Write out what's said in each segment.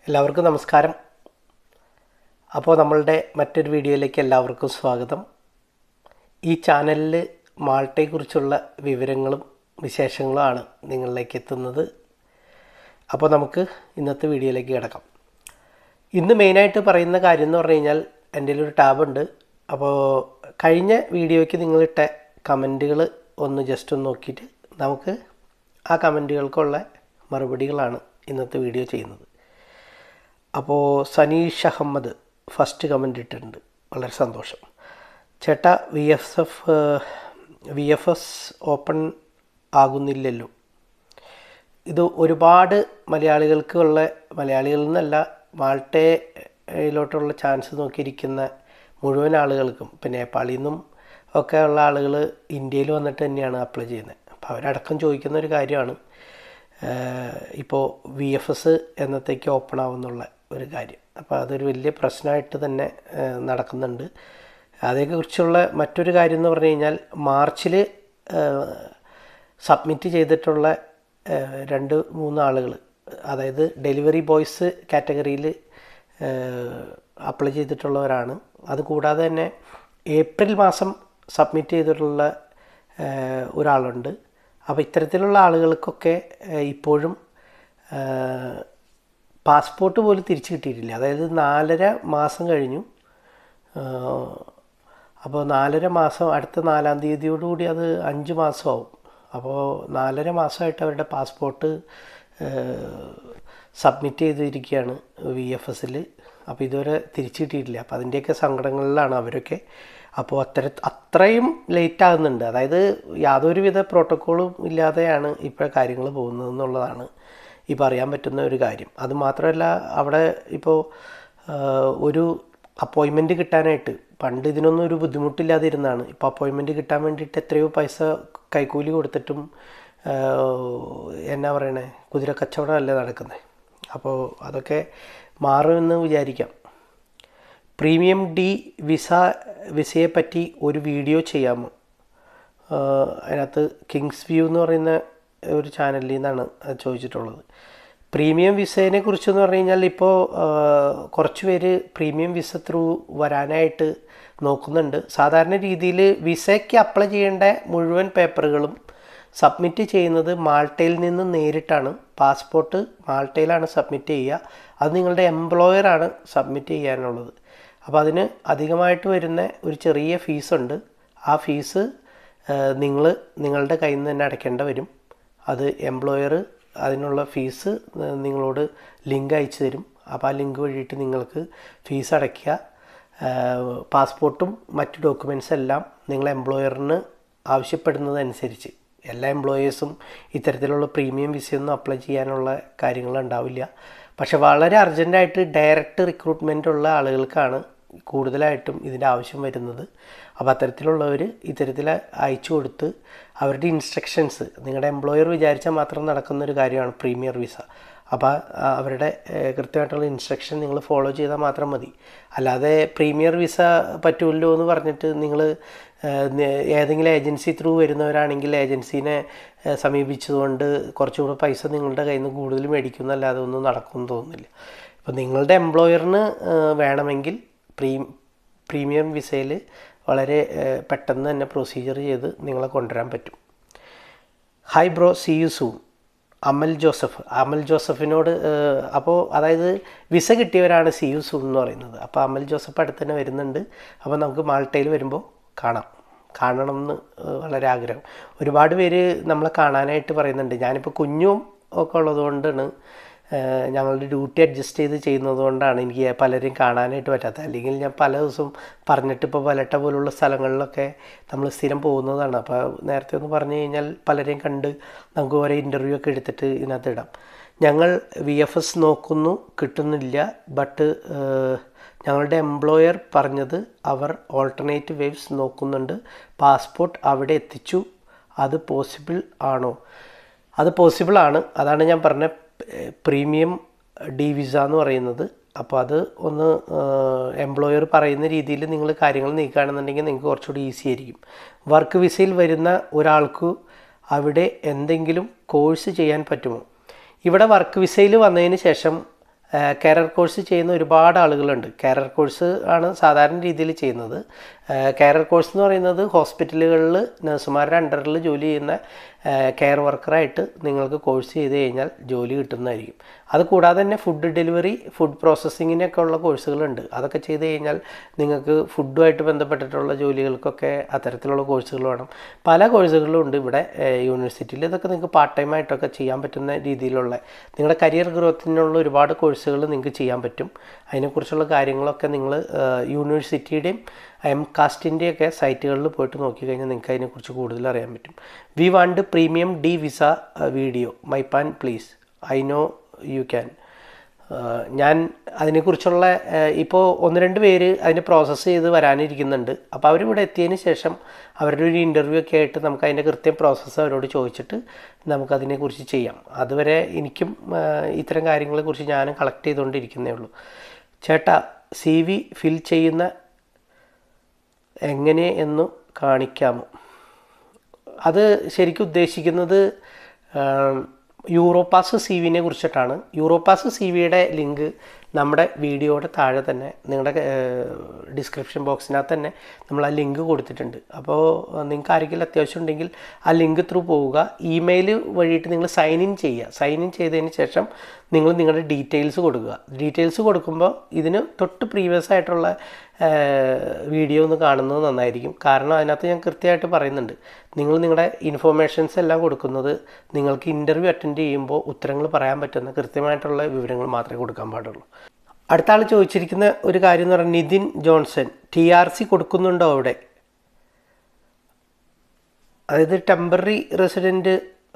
എല്ലാവർക്കും നമസ്കാരം അപ്പോൾ നമ്മളുടെ മറ്റൊരു വീഡിയോയിലേക്ക് എല്ലാവർക്കും സ്വാഗതം ഈ ചാനലിൽ മാൾട്ടയെക്കുറിച്ചുള്ള വിവരങ്ങളും വിശേഷങ്ങളുമാണ് നിങ്ങളിലേക്ക് എത്തുന്നത് അപ്പോൾ നമുക്ക് ഇന്നത്തെ വീഡിയോയിലേക്ക് കിടക്കാം ഇന്ന് മെയിനായിട്ട് പറയുന്ന കാര്യം എന്ന് പറഞ്ഞു കഴിഞ്ഞാൽ എൻ്റെ ഒരു ടാബ് ഉണ്ട് അപ്പോൾ കഴിഞ്ഞ വീഡിയോയ്ക്ക് നിങ്ങളിട്ട കമൻറ്റുകൾ ഒന്ന് ജസ്റ്റ് ഒന്ന് നോക്കിയിട്ട് നമുക്ക് ആ കമൻറ്റുകൾക്കുള്ള മറുപടികളാണ് ഇന്നത്തെ വീഡിയോ ചെയ്യുന്നത് അപ്പോൾ സനീഷ് അഹമ്മദ് ഫസ്റ്റ് കമൻ്റ് ഇട്ടിട്ടുണ്ട് വളരെ സന്തോഷം ചേട്ടാ V F F V F S open ആകുന്നില്ലല്ലോ ഇത് ഒരുപാട് മലയാളികൾക്കുള്ള മലയാളികളിൽ നിന്നല്ല മാൾട്ടയിലോട്ടുള്ള ചാൻസ് നോക്കിയിരിക്കുന്ന മുഴുവൻ ആളുകൾക്കും ഇപ്പോൾ നേപ്പാളിൽ നിന്നും ഒക്കെ ഉള്ള ആളുകൾ ഇന്ത്യയിൽ വന്നിട്ട് തന്നെയാണ് അപ്ലൈ ചെയ്യുന്നത് അപ്പോൾ അവരടക്കം ചോദിക്കുന്ന ഒരു കാര്യമാണ് ഇപ്പോൾ വി എഫ് എസ് എന്നത്തേക്ക് ഓപ്പൺ ആവുന്നുള്ള ഒരു കാര്യം അപ്പോൾ അതൊരു വലിയ പ്രശ്നമായിട്ട് തന്നെ നടക്കുന്നുണ്ട് അതേക്കുറിച്ചുള്ള മറ്റൊരു കാര്യം എന്ന് പറഞ്ഞു കഴിഞ്ഞാൽ മാർച്ചിൽ സബ്മിറ്റ് ചെയ്തിട്ടുള്ള രണ്ട് മൂന്ന് ആളുകൾ അതായത് ഡെലിവറി ബോയ്സ് കാറ്റഗറിയിൽ അപ്ലൈ ചെയ്തിട്ടുള്ളവരാണ് അതുകൂടാതെ തന്നെ ഏപ്രിൽ മാസം സബ്മിറ്റ് ചെയ്തിട്ടുള്ള ഒരാളുണ്ട് അപ്പോൾ ഇത്തരത്തിലുള്ള ആളുകൾക്കൊക്കെ ഇപ്പോഴും പാസ്പോർട്ട് പോലും തിരിച്ചു കിട്ടിയിട്ടില്ല അതായത് നാലര മാസം കഴിഞ്ഞു അപ്പോൾ നാലര മാസം അടുത്ത നാലാം തീയതിയോടുകൂടി അത് അഞ്ച് മാസമാവും അപ്പോൾ നാലര മാസമായിട്ട് അവരുടെ പാസ്പോർട്ട് സബ്മിറ്റ് ചെയ്തിരിക്കുകയാണ് വി എഫ് എസിൽ അപ്പോൾ ഇതുവരെ തിരിച്ചു കിട്ടിയിട്ടില്ല അപ്പോൾ അതിൻ്റെയൊക്കെ സങ്കടങ്ങളിലാണ് അവരൊക്കെ അപ്പോൾ അത്തര അത്രയും ലേറ്റ് ആകുന്നുണ്ട് അതായത് യാതൊരുവിധ പ്രോട്ടോക്കോളും ഇല്ലാതെയാണ് ഇപ്പോൾ കാര്യങ്ങൾ പോകുന്നത് എന്നുള്ളതാണ് ഈ പറയാൻ പറ്റുന്ന ഒരു കാര്യം അത് മാത്രമല്ല അവിടെ ഇപ്പോൾ ഒരു അപ്പോയിൻമെൻറ്റ് കിട്ടാനായിട്ട് പണ്ട് ഇതിനൊന്നും ഒരു ബുദ്ധിമുട്ടില്ലാതിരുന്നാണ് ഇപ്പോൾ അപ്പോയിൻമെൻറ്റ് കിട്ടാൻ വേണ്ടിയിട്ട് എത്രയോ പൈസ കൈക്കൂലി കൊടുത്തിട്ടും എന്നാ പറയണേ കുതിര കച്ചവടമല്ലേ നടക്കുന്നത് അപ്പോൾ അതൊക്കെ മാറുമെന്ന് വിചാരിക്കാം പ്രീമിയം ഡി വിസ വിസയെ പറ്റി ഒരു വീഡിയോ ചെയ്യാമോ അതിനകത്ത് കിങ്സ് വ്യൂ എന്ന് പറയുന്ന ഒരു ചാനലിൽ നിന്നാണ് അത് ചോദിച്ചിട്ടുള്ളത് പ്രീമിയം വിസേനെ കുറിച്ചെന്ന് പറഞ്ഞു കഴിഞ്ഞാൽ ഇപ്പോൾ കുറച്ച് പേര് പ്രീമിയം വിസ ത്രൂ വരാനായിട്ട് നോക്കുന്നുണ്ട് സാധാരണ രീതിയിൽ വിസയ്ക്ക് അപ്ലൈ ചെയ്യേണ്ട മുഴുവൻ പേപ്പറുകളും സബ്മിറ്റ് ചെയ്യുന്നത് മാൾട്ടയിൽ നിന്ന് നേരിട്ടാണ് പാസ്പോർട്ട് മാൾട്ടയിലാണ് സബ്മിറ്റ് ചെയ്യുക അത് നിങ്ങളുടെ എംപ്ലോയറാണ് സബ്മിറ്റ് ചെയ്യാനുള്ളത് അപ്പോൾ അതിന് അധികമായിട്ട് വരുന്ന ഒരു ചെറിയ ഫീസുണ്ട് ആ ഫീസ് നിങ്ങൾ നിങ്ങളുടെ കയ്യിൽ നിന്ന് തന്നെ അടയ്ക്കേണ്ട വരും അത് എംപ്ലോയർ അതിനുള്ള ഫീസ് നിങ്ങളോട് ലിങ്ക് അയച്ചു തരും അപ്പോൾ ആ ലിങ്ക് വഴിയിട്ട് നിങ്ങൾക്ക് ഫീസ് അടയ്ക്കുക പാസ്പോർട്ടും മറ്റു ഡോക്യുമെൻറ്റ്സ് എല്ലാം നിങ്ങൾ എംപ്ലോയറിന് ആവശ്യപ്പെടുന്നതനുസരിച്ച് എല്ലാ എംപ്ലോയേഴ്സും ഇത്തരത്തിലുള്ള പ്രീമിയം വിസയൊന്നും അപ്ലൈ ചെയ്യാനുള്ള കാര്യങ്ങൾ ഉണ്ടാവില്ല പക്ഷെ വളരെ അർജൻറ്റായിട്ട് ഡയറക്റ്റ് റിക്രൂട്ട്മെൻ്റ് ഉള്ള ആളുകൾക്കാണ് കൂടുതലായിട്ടും ഇതിൻ്റെ ആവശ്യം വരുന്നത് അപ്പോൾ അത്തരത്തിലുള്ളവർ ഇത്തരത്തിൽ അയച്ചു കൊടുത്ത് അവരുടെ ഇൻസ്ട്രക്ഷൻസ് നിങ്ങളുടെ എംപ്ലോയർ വിചാരിച്ചാൽ മാത്രം നടക്കുന്ന ഒരു കാര്യമാണ് പ്രീമിയർ വിസ അപ്പോൾ അവരുടെ കൃത്യമായിട്ടുള്ള ഇൻസ്ട്രക്ഷൻ നിങ്ങൾ ഫോളോ ചെയ്താൽ മാത്രം മതി അല്ലാതെ പ്രീമിയർ വിസ പറ്റുമല്ലോ എന്ന് പറഞ്ഞിട്ട് നിങ്ങൾ ഏതെങ്കിലും ഏജൻസി ത്രൂ വരുന്നവരാണെങ്കിൽ ഏജൻസീനെ സമീപിച്ചതുകൊണ്ട് കുറച്ചുകൂടെ പൈസ നിങ്ങളുടെ കയ്യിൽ നിന്ന് കൂടുതൽ മേടിക്കുന്നല്ലാതെ ഒന്നും നടക്കുമെന്ന് തോന്നുന്നില്ല അപ്പോൾ നിങ്ങളുടെ എംപ്ലോയറിന് വേണമെങ്കിൽ പ്രീ പ്രീമിയം വിസയിൽ വളരെ പെട്ടെന്ന് തന്നെ പ്രൊസീജിയർ ചെയ്ത് നിങ്ങളെ കൊണ്ടുവരാൻ പറ്റും hi bro see you soon Amal Joseph Amal ജോസഫിനോട് അപ്പോൾ അതായത് വിസ കിട്ടിയവരാണ് സി യു സൂൺ എന്ന് പറയുന്നത് അപ്പോൾ അമൽ ജോസഫ് അടുത്ത് തന്നെ വരുന്നുണ്ട് അപ്പോൾ നമുക്ക് മാൾട്ടയിൽ വരുമ്പോൾ കാണാം കാണണം എന്ന് വളരെ ആഗ്രഹം ഒരുപാട് പേര് നമ്മളെ കാണാനായിട്ട് പറയുന്നുണ്ട് ഞാനിപ്പോൾ കുഞ്ഞും ഒക്കെ ഉള്ളതുകൊണ്ടാണ് ഞങ്ങളുടെ ഡ്യൂട്ടി അഡ്ജസ്റ്റ് ചെയ്ത് ചെയ്യുന്നത് കൊണ്ടാണ് എനിക്ക് പലരെയും കാണാനായിട്ട് പറ്റാത്തത് അല്ലെങ്കിൽ ഞാൻ പല ദിവസവും പറഞ്ഞിട്ട് ഇപ്പോൾ പലട്ട പോലുള്ള സ്ഥലങ്ങളിലൊക്കെ നമ്മൾ സ്ഥിരം പോകുന്നതാണ് അപ്പോൾ നേരത്തെ ഒന്ന് പറഞ്ഞു കഴിഞ്ഞാൽ പലരെയും കണ്ട് നമുക്ക് ഓരോ ഇൻ്റർവ്യൂ ഒക്കെ എടുത്തിട്ട് ഇതിനകത്ത് ഇടാം ഞങ്ങൾ വി എഫ് എസ് നോക്കുന്നു കിട്ടുന്നില്ല ബട്ട് ഞങ്ങളുടെ എംപ്ലോയർ പറഞ്ഞത് അവർ ഓൾട്ടർനേറ്റ് വേവ്സ് നോക്കുന്നുണ്ട് പാസ്പോർട്ട് അവിടെ എത്തിച്ചു അത് പോസിബിൾ ആണോ അത് പോസിബിൾ ആണ് അതാണ് ഞാൻ പറഞ്ഞ പ്രീമിയം ഡി വിസ എന്ന് പറയുന്നത് അപ്പോൾ അത് ഒന്ന് എംപ്ലോയർ പറയുന്ന രീതിയിൽ നിങ്ങൾ കാര്യങ്ങൾ നീക്കുകയാണെന്നുണ്ടെങ്കിൽ നിങ്ങൾക്ക് കുറച്ചുകൂടി ഈസി ആയിരിക്കും വർക്ക് വിസയിൽ വരുന്ന ഒരാൾക്ക് അവിടെ എന്തെങ്കിലും കോഴ്സ് ചെയ്യാൻ പറ്റുമോ ഇവിടെ വർക്ക് വിസയിൽ വന്നതിന് ശേഷം കാരർ കോഴ്സ് ചെയ്യുന്ന ഒരുപാട് ആളുകളുണ്ട് കാരർ കോഴ്സ് ആണ് സാധാരണ രീതിയിൽ ചെയ്യുന്നത് കാരർ കോഴ്സ് എന്ന് പറയുന്നത് ഹോസ്പിറ്റലുകളിൽ നഴ്സുമാരുടെ അണ്ടറിൽ ജോലി ചെയ്യുന്ന കെയർ വർക്കറായിട്ട് നിങ്ങൾക്ക് കോഴ്സ് ചെയ്ത് കഴിഞ്ഞാൽ ജോലി കിട്ടുന്നതായിരിക്കും അത് കൂടാതെ തന്നെ ഫുഡ് ഡെലിവറി ഫുഡ് പ്രോസസ്സിങ്ങിനൊക്കെ ഉള്ള കോഴ്സുകളുണ്ട് അതൊക്കെ ചെയ്ത് കഴിഞ്ഞാൽ നിങ്ങൾക്ക് ഫുഡുമായിട്ട് ബന്ധപ്പെട്ടിട്ടുള്ള ജോലികൾക്കൊക്കെ അത്തരത്തിലുള്ള കോഴ്സുകൾ വേണം പല കോഴ്സുകളും ഉണ്ട് ഇവിടെ യൂണിവേഴ്സിറ്റിയിൽ ഇതൊക്കെ നിങ്ങൾക്ക് പാർട്ട് ടൈം ആയിട്ടൊക്കെ ചെയ്യാൻ പറ്റുന്ന രീതിയിലുള്ള നിങ്ങളുടെ കരിയർ ഗ്രോത്തിനുള്ള ഒരുപാട് കോഴ്സുകൾ നിങ്ങൾക്ക് ചെയ്യാൻ പറ്റും അതിനെക്കുറിച്ചുള്ള കാര്യങ്ങളൊക്കെ നിങ്ങൾ യൂണിവേഴ്സിറ്റിയുടെയും എം കാസ്റ്റിൻ്റെയൊക്കെ സൈറ്റുകളിൽ പോയിട്ട് നോക്കിക്കഴിഞ്ഞാൽ നിങ്ങൾക്ക് അതിനെക്കുറിച്ച് കൂടുതൽ അറിയാൻ പറ്റും we want premium D visa video my pan please I know you can ഞാൻ അതിനെക്കുറിച്ചുള്ള ഇപ്പോൾ ഒന്ന് രണ്ട് പേര് അതിന് പ്രോസസ്സ് ചെയ്ത് വരാനിരിക്കുന്നുണ്ട് അപ്പോൾ അവരിവിടെ എത്തിയതിന് ശേഷം അവരുടെ ഒരു ഇൻ്റർവ്യൂ ഒക്കെ ആയിട്ട് നമുക്ക് അതിൻ്റെ കൃത്യം പ്രോസസ്സ് അവരോട് ചോദിച്ചിട്ട് നമുക്കതിനെക്കുറിച്ച് ചെയ്യാം അതുവരെ എനിക്കും ഇത്തരം കാര്യങ്ങളെക്കുറിച്ച് ഞാനും കളക്ട് ചെയ്തുകൊണ്ടിരിക്കുന്നേ ഉള്ളൂ ചേട്ടാ സി വി ഫിൽ ചെയ്യുന്ന എങ്ങനെ എന്ന് കാണിക്കാമോ അത് ശരിക്കും ഉദ്ദേശിക്കുന്നത് യൂറോപ്പാസ് സി വിനെ കുറിച്ചിട്ടാണ് യൂറോപ്പാസ് സി വിയുടെ ലിങ്ക് നമ്മുടെ വീഡിയോയുടെ താഴെ തന്നെ നിങ്ങളുടെ ഡിസ്ക്രിപ്ഷൻ ബോക്സിനകത്ത് തന്നെ നമ്മൾ ആ ലിങ്ക് കൊടുത്തിട്ടുണ്ട് അപ്പോൾ നിങ്ങൾക്ക് ആരെങ്കിലും അത്യാവശ്യം ഉണ്ടെങ്കിൽ ആ ലിങ്ക് ത്രൂ പോവുക ഇമെയിൽ വഴിയിട്ട് നിങ്ങൾ സൈൻ ഇൻ ചെയ്യുക സൈൻ ഇൻ ചെയ്തതിന് ശേഷം നിങ്ങൾ നിങ്ങളുടെ ഡീറ്റെയിൽസ് കൊടുക്കുക ഡീറ്റെയിൽസ് കൊടുക്കുമ്പോൾ ഇതിന് തൊട്ട് പ്രീവിയസ് ആയിട്ടുള്ള വീഡിയോ ഒന്ന് കാണുന്നത് നന്നായിരിക്കും കാരണം അതിനകത്ത് ഞാൻ കൃത്യമായിട്ട് പറയുന്നുണ്ട് നിങ്ങൾ നിങ്ങളുടെ ഇൻഫോർമേഷൻസ് എല്ലാം കൊടുക്കുന്നത് നിങ്ങൾക്ക് ഇൻ്റർവ്യൂ അറ്റൻഡ് ചെയ്യുമ്പോൾ ഉത്തരങ്ങൾ പറയാൻ പറ്റുന്ന കൃത്യമായിട്ടുള്ള വിവരങ്ങൾ മാത്രമേ കൊടുക്കാൻ പാടുള്ളൂ അടുത്ത ആൾ ചോദിച്ചിരിക്കുന്ന ഒരു കാര്യം എന്ന് പറഞ്ഞാൽ Nithin Johnson T R C കൊടുക്കുന്നുണ്ടോ അവിടെ അതായത് ടെമ്പററി റെസിഡൻറ്റ്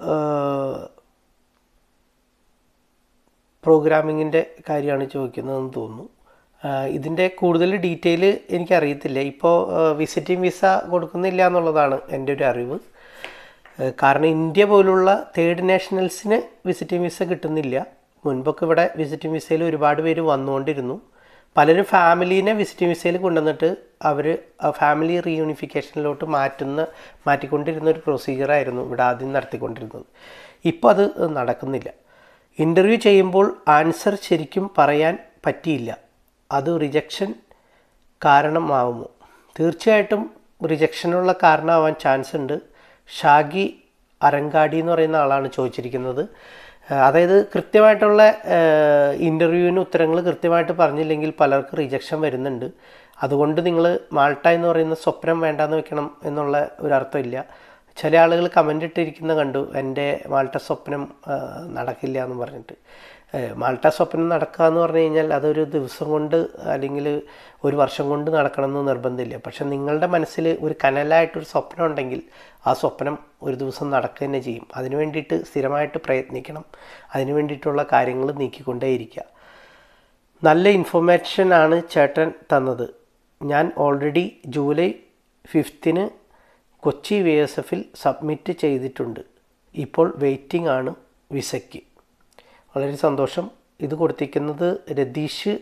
പ്രോഗ്രാമിങ്ങിൻ്റെ കാര്യമാണ് ചോദിക്കുന്നതെന്ന് തോന്നുന്നു ഇതിൻ്റെ കൂടുതൽ ഡീറ്റെയിൽ എനിക്കറിയത്തില്ല ഇപ്പോൾ വിസിറ്റിംഗ് വിസ കൊടുക്കുന്നില്ല എന്നുള്ളതാണ് എൻ്റെ ഒരു അറിവ് കാരണം ഇന്ത്യ പോലുള്ള തേർഡ് നാഷണൽസിന് വിസിറ്റിംഗ് വിസ കിട്ടുന്നില്ല മുൻപൊക്കെ ഇവിടെ വിസിറ്റിംഗ് വിസയിൽ ഒരുപാട് പേര് വന്നുകൊണ്ടിരുന്നു പലരും ഫാമിലീനെ വിസിറ്റിംഗ് വിസയിൽ കൊണ്ടുവന്നിട്ട് അവർ ഫാമിലി റീയൂണിഫിക്കേഷനിലോട്ട് മാറ്റുന്ന മാറ്റിക്കൊണ്ടിരുന്ന ഒരു പ്രൊസീജിയറായിരുന്നു ഇവിടെ ആദ്യം നടത്തിക്കൊണ്ടിരുന്നത് ഇപ്പോൾ അത് നടക്കുന്നില്ല ഇൻ്റർവ്യൂ ചെയ്യുമ്പോൾ ആൻസർ ശരിക്കും പറയാൻ പറ്റിയില്ല അത് റിജക്ഷൻ കാരണമാവുമോ തീർച്ചയായിട്ടും റിജക്ഷനുള്ള കാരണമാവാൻ ചാൻസ് ഉണ്ട് ഷാഗി അരങ്കാടി എന്ന് പറയുന്ന ആളാണ് ചോദിച്ചിരിക്കുന്നത് അതായത് കൃത്യമായിട്ടുള്ള ഇൻ്റർവ്യൂവിന് ഉത്തരങ്ങൾ കൃത്യമായിട്ട് പറഞ്ഞില്ലെങ്കിൽ പലർക്കും റിജക്ഷൻ വരുന്നുണ്ട് അതുകൊണ്ട് നിങ്ങൾ മാൾട്ട എന്ന് പറയുന്ന സ്വപ്നം വേണ്ടാന്ന് വെക്കണം എന്നുള്ള ഒരു അർത്ഥമില്ല ചില ആളുകൾ കമൻ്റ് ഇട്ടിരിക്കുന്ന കണ്ടു എൻ്റെ മാൾട്ട സ്വപ്നം നടക്കില്ല എന്ന് പറഞ്ഞിട്ട് മാൾട്ട സ്വപ്നം നടക്കുക എന്ന് പറഞ്ഞു കഴിഞ്ഞാൽ അതൊരു ദിവസം കൊണ്ട് അല്ലെങ്കിൽ ഒരു വർഷം കൊണ്ട് നടക്കണമെന്ന് നിർബന്ധമില്ല പക്ഷെ നിങ്ങളുടെ മനസ്സിൽ ഒരു കനലായിട്ടൊരു സ്വപ്നം ഉണ്ടെങ്കിൽ ആ സ്വപ്നം ഒരു ദിവസം നടക്കുക തന്നെ ചെയ്യും അതിനു വേണ്ടിയിട്ട് സ്ഥിരമായിട്ട് പ്രയത്നിക്കണം അതിനു വേണ്ടിയിട്ടുള്ള കാര്യങ്ങൾ നീക്കിക്കൊണ്ടേയിരിക്കുക നല്ല ഇൻഫർമേഷനാണ് ചേട്ടൻ തന്നത് ഞാൻ ഓൾറെഡി ജൂലൈ ഫിഫ്ത്തിന് കൊച്ചി വി എസ് എഫിൽ സബ്മിറ്റ് ചെയ്തിട്ടുണ്ട് ഇപ്പോൾ വെയിറ്റിംഗ് ആണ് വിസയ്ക്ക് വളരെ സന്തോഷം ഇത് കൊടുത്തിരിക്കുന്നത് രതീഷ്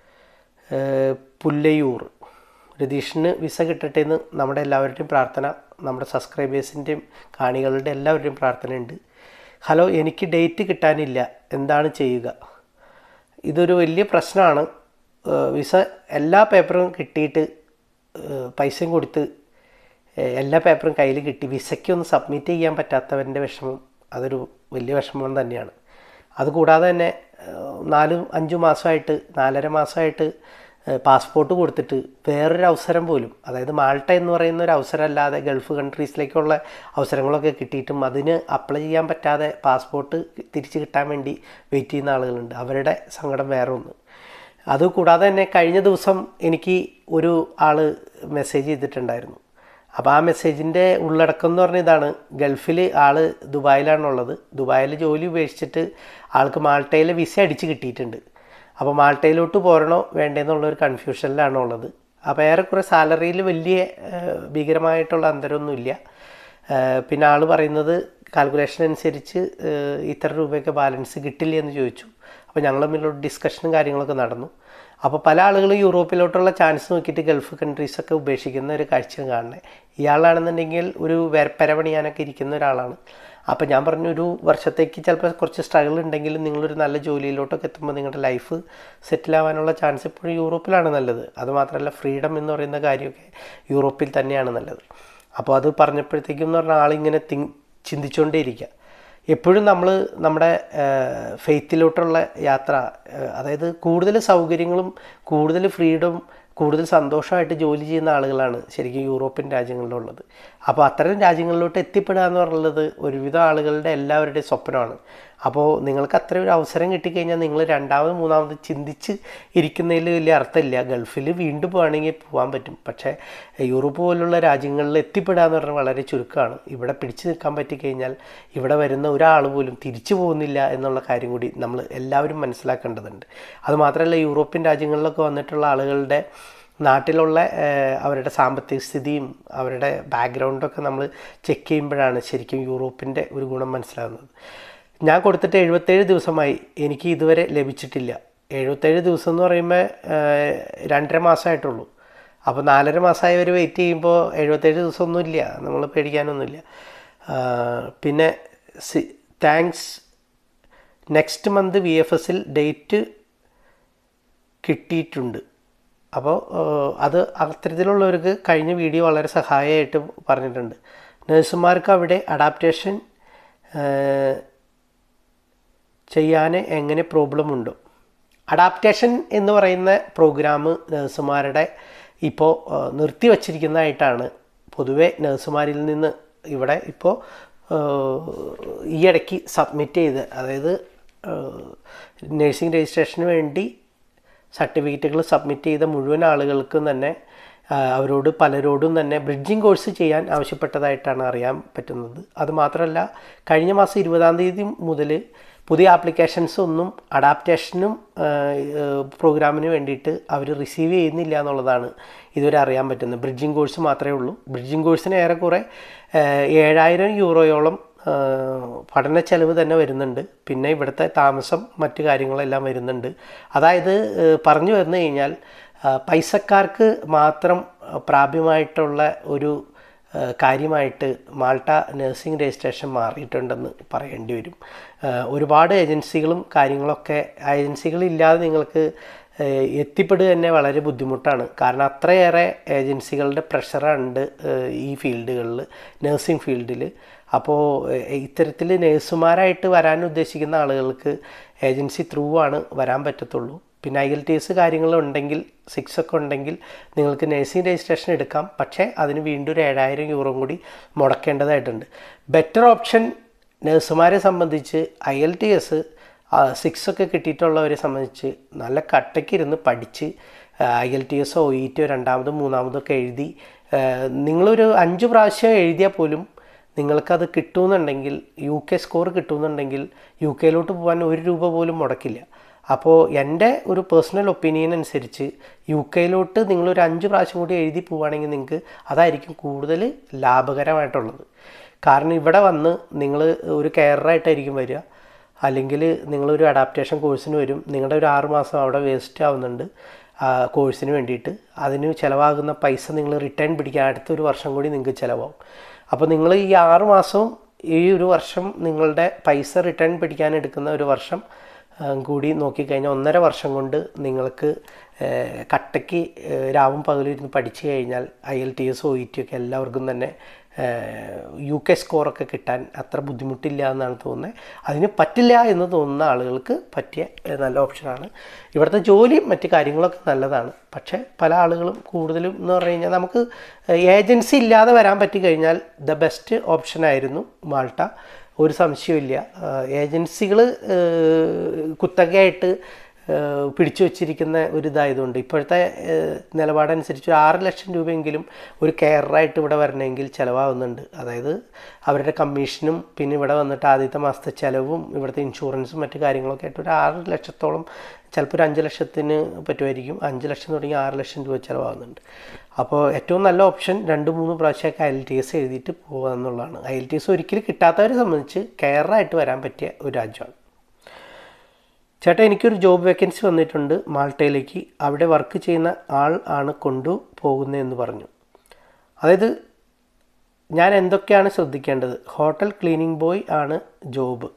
പുല്ലയൂർ രതീഷിന് വിസ കിട്ടട്ടെ എന്ന് നമ്മുടെ എല്ലാവരുടെയും പ്രാർത്ഥന നമ്മുടെ സബ്സ്ക്രൈബേഴ്സിൻ്റെയും കാണികളുടെ എല്ലാവരുടെയും പ്രാർത്ഥനയുണ്ട് ഹലോ എനിക്ക് ഡേറ്റ് കിട്ടാനില്ല എന്താണ് ചെയ്യുക ഇതൊരു വലിയ പ്രശ്നമാണ് വിസ എല്ലാ പേപ്പറും കിട്ടിയിട്ട് പൈസയും കൊടുത്ത് എല്ലാ പേപ്പറും കയ്യിൽ കിട്ടി വിസയ്ക്ക് ഒന്ന് സബ്മിറ്റ് ചെയ്യാൻ പറ്റാത്തവൻ്റെ വിഷമം അതൊരു വലിയ വിഷമം തന്നെയാണ് അതുകൂടാതെ തന്നെ നാലും അഞ്ചു മാസമായിട്ട് നാലര മാസമായിട്ട് പാസ്പോർട്ട് കൊടുത്തിട്ട് വേറൊരു അവസരം പോലും അതായത് മാൾട്ട എന്ന് പറയുന്ന ഒരു അവസരമല്ലാതെ ഗൾഫ് കൺട്രീസിലേക്കുള്ള അവസരങ്ങളൊക്കെ കിട്ടിയിട്ടും അതിന് അപ്ലൈ ചെയ്യാൻ പറ്റാതെ പാസ്പോർട്ട് തിരിച്ച് കിട്ടാൻ വേണ്ടി വെയിറ്റ് ചെയ്യുന്ന ആളുകളുണ്ട് അവരുടെ സങ്കടം വേറെ ഒന്ന് അതുകൂടാതെ തന്നെ കഴിഞ്ഞ ദിവസം എനിക്ക് ഒരു ആൾ മെസ്സേജ് ചെയ്തിട്ടുണ്ടായിരുന്നു അപ്പോൾ ആ മെസ്സേജിൻ്റെ ഉള്ളടക്കം എന്ന് പറഞ്ഞ ഇതാണ് ഗൾഫിൽ ആൾ ദുബായിലാണുള്ളത് ദുബായിൽ ജോലി ഉപേക്ഷിച്ചിട്ട് ആൾക്ക് മാൾട്ടയിലെ വിസ അടിച്ച് കിട്ടിയിട്ടുണ്ട് അപ്പോൾ മാൾട്ടയിലോട്ട് പോരണോ വേണ്ടേന്നുള്ളൊരു കൺഫ്യൂഷനിലാണ് ഉള്ളത് അപ്പോൾ ഏറെക്കുറെ സാലറിയിൽ വലിയ ഭീകരമായിട്ടുള്ള അന്തരമൊന്നുമില്ല പിന്നെ ആൾ പറയുന്നത് കാൽക്കുലേഷൻ അനുസരിച്ച് ഇത്ര രൂപയൊക്കെ ബാലൻസ് കിട്ടില്ല എന്ന് ചോദിച്ചു അപ്പോൾ ഞങ്ങൾ തമ്മിലുള്ള ഡിസ്കഷനും കാര്യങ്ങളൊക്കെ നടന്നു അപ്പോൾ പല ആളുകളും യൂറോപ്പിലോട്ടുള്ള ചാൻസ് നോക്കിയിട്ട് ഗൾഫ് കൺട്രീസൊക്കെ ഉപേക്ഷിക്കുന്ന ഒരു കാഴ്ച കാണണേ ഇയാളാണെന്നുണ്ടെങ്കിൽ ഒരു പെരപണിയാനൊക്കെ ഇരിക്കുന്ന ഒരാളാണ് അപ്പോൾ ഞാൻ പറഞ്ഞു ഒരു വർഷത്തേക്ക് ചിലപ്പോൾ കുറച്ച് സ്ട്രഗിൾ ഉണ്ടെങ്കിലും നിങ്ങളൊരു നല്ല ജോലിയിലോട്ടൊക്കെ എത്തുമ്പോൾ നിങ്ങളുടെ ലൈഫ് സെറ്റിൽ ആവാനുള്ള ചാൻസ് ഇപ്പോഴും യൂറോപ്പിലാണ് നല്ലത് അതുമാത്രമല്ല ഫ്രീഡം എന്ന് പറയുന്ന കാര്യമൊക്കെ യൂറോപ്പിൽ തന്നെയാണ് നല്ലത് അപ്പോൾ അത് പറഞ്ഞപ്പോഴത്തേക്കും എന്ന് പറഞ്ഞാൽ ആളിങ്ങനെ തിങ് ചിന്തിച്ചുകൊണ്ടേയിരിക്കുക എപ്പോഴും നമ്മൾ നമ്മുടെ ഫെയ്ത്തിലോട്ടുള്ള യാത്ര ഏഹ്, അതായത് കൂടുതൽ സൗകര്യങ്ങളും കൂടുതൽ ഫ്രീഡം കൂടുതൽ സന്തോഷമായിട്ട് ജോലി ചെയ്യുന്ന ആളുകളാണ് ശരിക്കും യൂറോപ്യൻ രാജ്യങ്ങളിലുള്ളത് അപ്പോൾ അത്തരം രാജ്യങ്ങളിലോട്ട് എത്തിപ്പെടുക എന്ന് പറയുന്നത് ഒരുവിധം ആളുകളുടെ എല്ലാവരുടെയും സ്വപ്നമാണ് അപ്പോൾ നിങ്ങൾക്ക് അത്ര ഒരു അവസരം കിട്ടിക്കഴിഞ്ഞാൽ നിങ്ങൾ രണ്ടാമത് മൂന്നാമത് ചിന്തിച്ച് ഇരിക്കുന്നതിൽ വലിയ അർത്ഥമില്ല ഗൾഫിൽ വീണ്ടും പോവുകയാണെങ്കിൽ പോകാൻ പറ്റും പക്ഷേ യൂറോപ്പ് പോലുള്ള രാജ്യങ്ങളിൽ എത്തിപ്പെടുക എന്ന് പറഞ്ഞാൽ വളരെ ചുരുക്കമാണ് ഇവിടെ പിടിച്ചു നിൽക്കാൻ പറ്റിക്കഴിഞ്ഞാൽ ഇവിടെ വരുന്ന ഒരാൾ പോലും തിരിച്ചു പോകുന്നില്ല എന്നുള്ള കാര്യം കൂടി നമ്മൾ എല്ലാവരും മനസ്സിലാക്കേണ്ടതുണ്ട് അതുമാത്രമല്ല യൂറോപ്യൻ രാജ്യങ്ങളിലൊക്കെ വന്നിട്ടുള്ള ആളുകളുടെ നാട്ടിലുള്ള ഏഹ്, അവരുടെ സാമ്പത്തിക സ്ഥിതിയും അവരുടെ ബാക്ക്ഗ്രൗണ്ടൊക്കെ നമ്മൾ ചെക്ക് ചെയ്യുമ്പോഴാണ് ശരിക്കും യൂറോപ്പിൻ്റെ ഒരു ഗുണം മനസ്സിലാകുന്നത് ഞാൻ കൊടുത്തിട്ട് എഴുപത്തേഴ് ദിവസമായി എനിക്ക് ഇതുവരെ ലഭിച്ചിട്ടില്ല എഴുപത്തേഴ് ദിവസം എന്ന് പറയുമ്പോൾ ഏഹ്, രണ്ടര മാസമായിട്ടുള്ളൂ അപ്പോൾ നാലര മാസമായവർ വെയിറ്റ് ചെയ്യുമ്പോൾ എഴുപത്തേഴ് ദിവസമൊന്നുമില്ല നമ്മൾ പേടിക്കാനൊന്നുമില്ല ആഹ്, പിന്നെ സി thanks next month V F എസിൽ ഡേറ്റ് കിട്ടിയിട്ടുണ്ട് അപ്പോൾ ഏഹ്, അത് അത്തരത്തിലുള്ളവർക്ക് കഴിഞ്ഞ വീഡിയോ വളരെ സഹായമായിട്ട് പറഞ്ഞിട്ടുണ്ട് നഴ്സുമാർക്ക് അവിടെ അഡാപ്റ്റേഷൻ ചെയ്യാൻ എങ്ങനെ പ്രോബ്ലം ഉണ്ടോ അഡാപ്റ്റേഷൻ എന്ന് പറയുന്ന പ്രോഗ്രാം നഴ്സുമാരുടെ ഇപ്പോൾ നിർത്തി വച്ചിരിക്കുന്നതായിട്ടാണ് പൊതുവെ നഴ്സുമാരിൽ നിന്ന് ഇവിടെ ഇപ്പോൾ ഈ ഇടയ്ക്ക് സബ്മിറ്റ് ചെയ്ത് അതായത് നഴ്സിംഗ് രജിസ്ട്രേഷന് വേണ്ടി സർട്ടിഫിക്കറ്റുകൾ സബ്മിറ്റ് ചെയ്ത മുഴുവൻ ആളുകൾക്കും തന്നെ ആ, അവരോട് പലരോടും തന്നെ ബ്രിഡ്ജിങ് കോഴ്സ് ചെയ്യാൻ ആവശ്യപ്പെട്ടതായിട്ടാണ് അറിയാൻ പറ്റുന്നത് അതുമാത്രമല്ല കഴിഞ്ഞ മാസം ഇരുപതാം തീയതി മുതൽ പുതിയ ആപ്ലിക്കേഷൻസ് ഒന്നും അഡാപ്റ്റേഷനും പ്രോഗ്രാമിന് വേണ്ടിയിട്ട് അവർ റിസീവ് ചെയ്യുന്നില്ല എന്നുള്ളതാണ് ഇതുവരെ അറിയാൻ പറ്റുന്നത് ബ്രിഡ്ജിങ് കോഴ്സ് മാത്രമേ ഉള്ളൂ ബ്രിഡ്ജിങ് കോഴ്സിന് ഏറെക്കുറെ ആ, ഏഴായിരം യൂറോയോളം ആ, പഠന ചെലവ് തന്നെ വരുന്നുണ്ട് പിന്നെ ഇവിടുത്തെ താമസം മറ്റു കാര്യങ്ങളെല്ലാം വരുന്നുണ്ട് അതായത് ആ, പറഞ്ഞു വന്നു കഴിഞ്ഞാൽ ആ, പൈസക്കാർക്ക് മാത്രം ആ, പ്രാപ്യമായിട്ടുള്ള ഒരു ആ, കാര്യമായിട്ട് മാൾട്ട നഴ്സിംഗ് രജിസ്ട്രേഷൻ മാറിയിട്ടുണ്ടെന്ന് പറയേണ്ടി വരും ആ, ഒരുപാട് ഏജൻസികളും കാര്യങ്ങളൊക്കെ ഏജൻസികളില്ലാതെ നിങ്ങൾക്ക് ഏഹ് എത്തിപ്പെടുക തന്നെ വളരെ ബുദ്ധിമുട്ടാണ് കാരണം അത്രയേറെ ഏജൻസികളുടെ പ്രഷറുണ്ട് ഏഹ് ഈ ഫീൽഡുകളിൽ നഴ്സിംഗ് ഫീൽഡിൽ അപ്പോൾ ഇത്തരത്തിൽ നേഴ്സുമാരായിട്ട് വരാൻ ഉദ്ദേശിക്കുന്ന ആളുകൾക്ക് ഏജൻസി ത്രൂ ആണ് വരാൻ പറ്റത്തുള്ളൂ പിന്നെ ഐ എൽ ടി എസ് കാര്യങ്ങളുണ്ടെങ്കിൽ സിക്സ് ഒക്കെ ഉണ്ടെങ്കിൽ നിങ്ങൾക്ക് നഴ്സിംഗ് രജിസ്ട്രേഷൻ എടുക്കാം പക്ഷേ അതിന് വീണ്ടും ഒരു ഏഴായിരം യൂറോ കൂടി മുടക്കേണ്ടതായിട്ടുണ്ട് ബെറ്റർ ഓപ്ഷൻ നഴ്സുമാരെ സംബന്ധിച്ച് I L T S six ഒക്കെ കിട്ടിയിട്ടുള്ളവരെ സംബന്ധിച്ച് നല്ല കട്ടയ്ക്ക് ഇരുന്ന് പഠിച്ച് ഐ എൽ ടി എസോ ഇ ടിയോ രണ്ടാമതും മൂന്നാമതും ഒക്കെ എഴുതി ആ, നിങ്ങളൊരു അഞ്ച് പ്രാവശ്യം എഴുതിയാൽ പോലും നിങ്ങൾക്കത് കിട്ടുമെന്നുണ്ടെങ്കിൽ യു കെ സ്കോർ കിട്ടുമെന്നുണ്ടെങ്കിൽ യു കെയിലോട്ട് പോകാൻ ഒരു രൂപ പോലും മുടക്കില്ല അപ്പോൾ എൻ്റെ ഒരു പേഴ്സണൽ ഒപ്പീനിയൻ അനുസരിച്ച് യു കെയിലോട്ട് നിങ്ങളൊരു അഞ്ച് പ്രാവശ്യം കൂടി എഴുതി പോവുകയാണെങ്കിൽ നിങ്ങൾക്ക് അതായിരിക്കും കൂടുതൽ ലാഭകരമായിട്ടുള്ളത് കാരണം ഇവിടെ വന്ന് നിങ്ങൾ ഒരു കെയറായിട്ടായിരിക്കും വരിക അല്ലെങ്കിൽ നിങ്ങളൊരു അഡാപ്റ്റേഷൻ കോഴ്സിന് വരും നിങ്ങളുടെ ഒരു ആറ് മാസം അവിടെ വേസ്റ്റ് ആവുന്നുണ്ട് ആ കോഴ്സിന് വേണ്ടിയിട്ട് അതിന് ചിലവാകുന്ന പൈസ നിങ്ങൾ റിട്ടേൺ പിടിക്കാൻ അടുത്ത ഒരു വർഷം കൂടി നിങ്ങൾക്ക് ചിലവാകും അപ്പോൾ നിങ്ങൾ ഈ ആറ് മാസവും ഈ ഒരു വർഷം നിങ്ങളുടെ പൈസ റിട്ടേൺ പിടിക്കാൻ എടുക്കുന്ന ഒരു വർഷം ആ, കൂടി നോക്കിക്കഴിഞ്ഞാൽ ഒന്നര വർഷം കൊണ്ട് നിങ്ങൾക്ക് ഏഹ്, കട്ടയ്ക്ക് ഏഹ്, രാവും പകലും ഇരുന്ന് പഠിച്ചു കഴിഞ്ഞാൽ I L T S O E T ഒക്കെ എല്ലാവർക്കും തന്നെ യു കെ സ്കോറൊക്കെ കിട്ടാൻ അത്ര ബുദ്ധിമുട്ടില്ല എന്നാണ് തോന്നുന്നത് അതിന് പറ്റില്ല എന്ന് തോന്നുന്ന ആളുകൾക്ക് പറ്റിയ ഏഹ്, നല്ല ഓപ്ഷനാണ് ഇവിടുത്തെ ജോലിയും മറ്റു കാര്യങ്ങളൊക്കെ നല്ലതാണ് പക്ഷേ പല ആളുകളും കൂടുതലും എന്ന് പറഞ്ഞു കഴിഞ്ഞാൽ നമുക്ക് ഏജൻസി ഇല്ലാതെ വരാൻ പറ്റിക്കഴിഞ്ഞാൽ ദ ബെസ്റ്റ് ഓപ്ഷനായിരുന്നു മാൾട്ട ഒരു സംശയമില്ല ഏജൻസികൾ കുത്തകയായിട്ട് ഏഹ് പിടിച്ചു വച്ചിരിക്കുന്ന ഒരു ഇതായതുകൊണ്ട് ഇപ്പോഴത്തെ ഏഹ് നിലപാടനുസരിച്ച് ഒരു ആറ് ലക്ഷം രൂപയെങ്കിലും ഒരു കെയറായിട്ട് ഇവിടെ വരണമെങ്കിൽ ചിലവാകുന്നുണ്ട് അതായത് അവരുടെ കമ്മീഷനും പിന്നെ ഇവിടെ വന്നിട്ട് ആദ്യത്തെ മാസത്തെ ചിലവും ഇവിടുത്തെ ഇൻഷുറൻസും മറ്റു കാര്യങ്ങളൊക്കെ ആയിട്ട് ഒരു ആറ് ലക്ഷത്തോളം ചിലപ്പോൾ ഒരു അഞ്ച് ലക്ഷത്തിന് പറ്റുമായിരിക്കും അഞ്ച് ലക്ഷം തുടങ്ങി ആറ് ലക്ഷം രൂപ ചിലവാകുന്നുണ്ട് അപ്പോൾ ഏറ്റവും നല്ല ഓപ്ഷൻ രണ്ട് മൂന്ന് പ്രാവശ്യമൊക്കെ ഐ എൽ ടി എസ് എഴുതിയിട്ട് പോകുക എന്നുള്ളതാണ് ഐ എൽ ടി എസ് ഒരിക്കലും കിട്ടാത്തവരെ സംബന്ധിച്ച് കെയറായിട്ട് വരാൻ പറ്റിയ ഒരു രാജ്യമാണ് ചേട്ടാ എനിക്കൊരു ജോബ് വേക്കൻസി വന്നിട്ടുണ്ട് മാൾട്ടയിലേക്ക് അവിടെ വർക്ക് ചെയ്യുന്ന ആൾ ആണ് കൊണ്ടു പോകുന്നതെന്ന് പറഞ്ഞു അതായത് ഞാൻ എന്തൊക്കെയാണ് ശ്രദ്ധിക്കേണ്ടത് ഹോട്ടൽ ക്ലീനിങ് ബോയ് ആണ് ജോബ്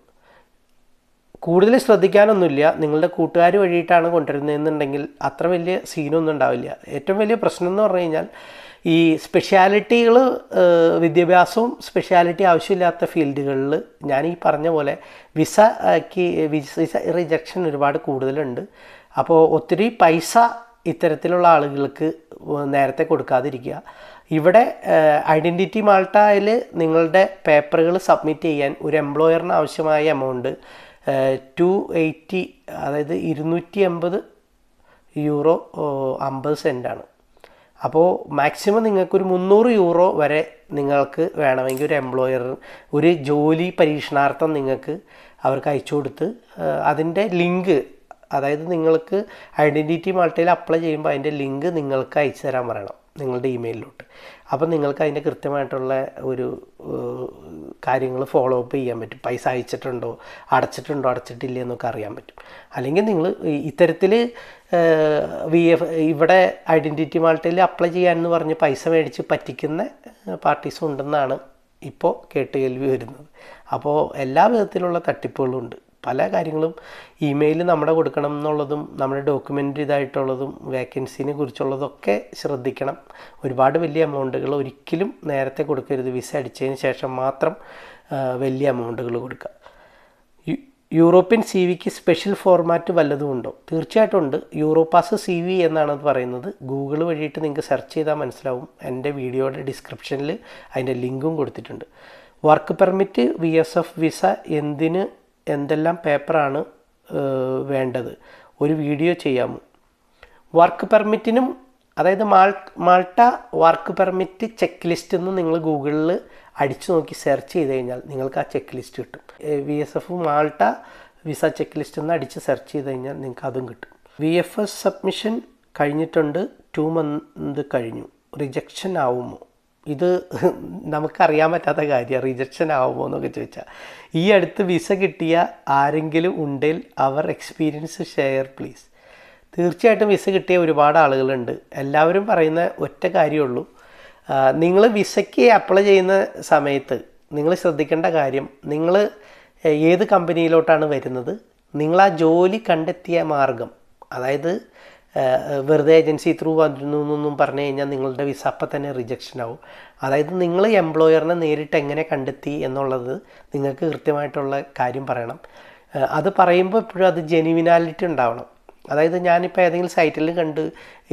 കൂടുതൽ ശ്രദ്ധിക്കാനൊന്നുമില്ല നിങ്ങളുടെ കൂട്ടുകാർ വഴിയിട്ടാണ് കൊണ്ടുവരുന്നതെന്നുണ്ടെങ്കിൽ അത്ര വലിയ സീനൊന്നും ഉണ്ടാവില്ല ഏറ്റവും വലിയ പ്രശ്നം എന്ന് പറഞ്ഞു കഴിഞ്ഞാൽ ഈ സ്പെഷ്യാലിറ്റികൾ വിദ്യാഭ്യാസവും സ്പെഷ്യാലിറ്റി ആവശ്യമില്ലാത്ത ഫീൽഡുകളിൽ ഞാൻ ഈ പറഞ്ഞ പോലെ വിസയ്ക്ക് വിസ റിജക്ഷൻ ഒരുപാട് കൂടുതലുണ്ട് അപ്പോൾ ഒത്തിരി പൈസ ഇത്തരത്തിലുള്ള ആളുകൾക്ക് നേരത്തെ കൊടുക്കാതിരിക്കുക ഇവിടെ ഐഡൻറ്റിറ്റി മാൾട്ടയിൽ നിങ്ങളുടെ പേപ്പറുകൾ സബ്മിറ്റ് ചെയ്യാൻ ഒരു എംപ്ലോയറിന് ആവശ്യമായ എമൗണ്ട് ടു എയ്റ്റി അതായത് ഇരുന്നൂറ്റി എൺപത് യൂറോ അമ്പത് സെൻറ്റാണ് അപ്പോൾ മാക്സിമം നിങ്ങൾക്കൊരു മുന്നൂറ് യൂറോ വരെ നിങ്ങൾക്ക് വേണമെങ്കിൽ ഒരു എംപ്ലോയർ ഒരു ജോലി പരീക്ഷണാർത്ഥം നിങ്ങൾക്ക് അവർക്ക് അയച്ചു കൊടുത്ത് അതിൻ്റെ ലിങ്ക് അതായത് നിങ്ങൾക്ക് ഐഡൻറ്റിറ്റി മാൾട്ടയിൽ അപ്ലൈ ചെയ്യുമ്പോൾ അതിൻ്റെ ലിങ്ക് നിങ്ങൾക്ക് അയച്ചു തരാൻ പറയണം നിങ്ങളുടെ ഇമെയിലിലോട്ട് അപ്പം നിങ്ങൾക്ക് അതിൻ്റെ കൃത്യമായിട്ടുള്ള ഒരു കാര്യങ്ങൾ ഫോളോ അപ്പ് ചെയ്യാൻ പറ്റും പൈസ അയച്ചിട്ടുണ്ടോ അടച്ചിട്ടുണ്ടോ അടച്ചിട്ടില്ല എന്നൊക്കെ അറിയാൻ പറ്റും അല്ലെങ്കിൽ നിങ്ങൾ ഇത്തരത്തിൽ വി എഫ് ഇവിടെ ഐഡൻറ്റിറ്റി മാൾട്ടയിൽ അപ്ലൈ ചെയ്യാമെന്ന് പറഞ്ഞ് പൈസ മേടിച്ച് പറ്റിക്കുന്ന പാർട്ടീസും ഉണ്ടെന്നാണ് ഇപ്പോൾ കേട്ട് കേൾവി വരുന്നത് അപ്പോൾ എല്ലാ വിധത്തിലുള്ള തട്ടിപ്പുകളും ഉണ്ട് പല കാര്യങ്ങളും ഇമെയിൽ നമ്മുടെ കൊടുക്കണം എന്നുള്ളതും നമ്മുടെ ഡോക്യുമെൻ്റ് ഇതായിട്ടുള്ളതും വേക്കൻസിനെ കുറിച്ചുള്ളതൊക്കെ ശ്രദ്ധിക്കണം ഒരുപാട് വലിയ എമൗണ്ടുകൾ ഒരിക്കലും നേരത്തെ കൊടുക്കരുത് വിസ അടിച്ചതിന് ശേഷം മാത്രം വലിയ എമൗണ്ടുകൾ കൊടുക്കുക യൂറോപ്യൻ സി വിക്ക് സ്പെഷ്യൽ ഫോർമാറ്റ് വല്ലതും ഉണ്ടോ തീർച്ചയായിട്ടും ഉണ്ട് യൂറോപാസ് സി വി എന്നാണ് അത് പറയുന്നത് ഗൂഗിൾ വഴിയിട്ട് നിങ്ങൾക്ക് സെർച്ച് ചെയ്താൽ മനസ്സിലാവും എൻ്റെ വീഡിയോയുടെ ഡിസ്ക്രിപ്ഷനിൽ അതിൻ്റെ ലിങ്കും കൊടുത്തിട്ടുണ്ട് work permit V S F visa എന്തിന് എന്തെല്ലാം പേപ്പറാണ് വേണ്ടത് ഒരു വീഡിയോ ചെയ്യാമോ വർക്ക് പെർമിറ്റിനും അതായത് Mal Malta work permit check list എന്ന് നിങ്ങൾ ഗൂഗിളിൽ അടിച്ചു നോക്കി സെർച്ച് ചെയ്ത് കഴിഞ്ഞാൽ നിങ്ങൾക്ക് ആ ചെക്ക് ലിസ്റ്റ് കിട്ടും V S F Malta visa check list എന്ന് അടിച്ച് സെർച്ച് ചെയ്ത് കഴിഞ്ഞാൽ നിങ്ങൾക്ക് അതും കിട്ടും വി എഫ് എസ് സബ്മിഷൻ കഴിഞ്ഞിട്ടുണ്ട് ടു മന്ത് കഴിഞ്ഞു റിജക്ഷൻ ആവുമോ ഇത് നമുക്കറിയാൻ പറ്റാത്ത കാര്യമാണ് റിജക്ഷൻ ആവുമോ എന്നൊക്കെ ചോദിച്ചാൽ ഈ അടുത്ത് വിസ കിട്ടിയ ആരെങ്കിലും ഉണ്ടെങ്കിൽ അവർ എക്സ്പീരിയൻസ് ഷെയർ പ്ലീസ് തീർച്ചയായിട്ടും വിസ കിട്ടിയ ഒരുപാട് ആളുകളുണ്ട് എല്ലാവരും പറയുന്ന ഒറ്റ കാര്യമുള്ളൂ നിങ്ങൾ വിസയ്ക്ക് അപ്ലൈ ചെയ്യുന്ന സമയത്ത് നിങ്ങൾ ശ്രദ്ധിക്കേണ്ട കാര്യം നിങ്ങൾ ഏത് കമ്പനിയിലോട്ടാണ് വരുന്നത് നിങ്ങൾ ആ ജോലി കണ്ടെത്തിയ മാർഗം അതായത് വെറുതെ ഏജൻസി ത്രൂ വന്നു എന്നൊന്നും പറഞ്ഞു കഴിഞ്ഞാൽ നിങ്ങളുടെ വിസ അപ്പം തന്നെ റിജക്ഷൻ ആവും അതായത് നിങ്ങൾ എംപ്ലോയറിനെ നേരിട്ട് എങ്ങനെ കണ്ടെത്തി എന്നുള്ളത് നിങ്ങൾക്ക് കൃത്യമായിട്ടുള്ള കാര്യം പറയണം അത് പറയുമ്പോൾ എപ്പോഴും അത് ജെനുവിനാലിറ്റി ഉണ്ടാവണം അതായത് ഞാനിപ്പോൾ ഏതെങ്കിലും സൈറ്റിൽ കണ്ട്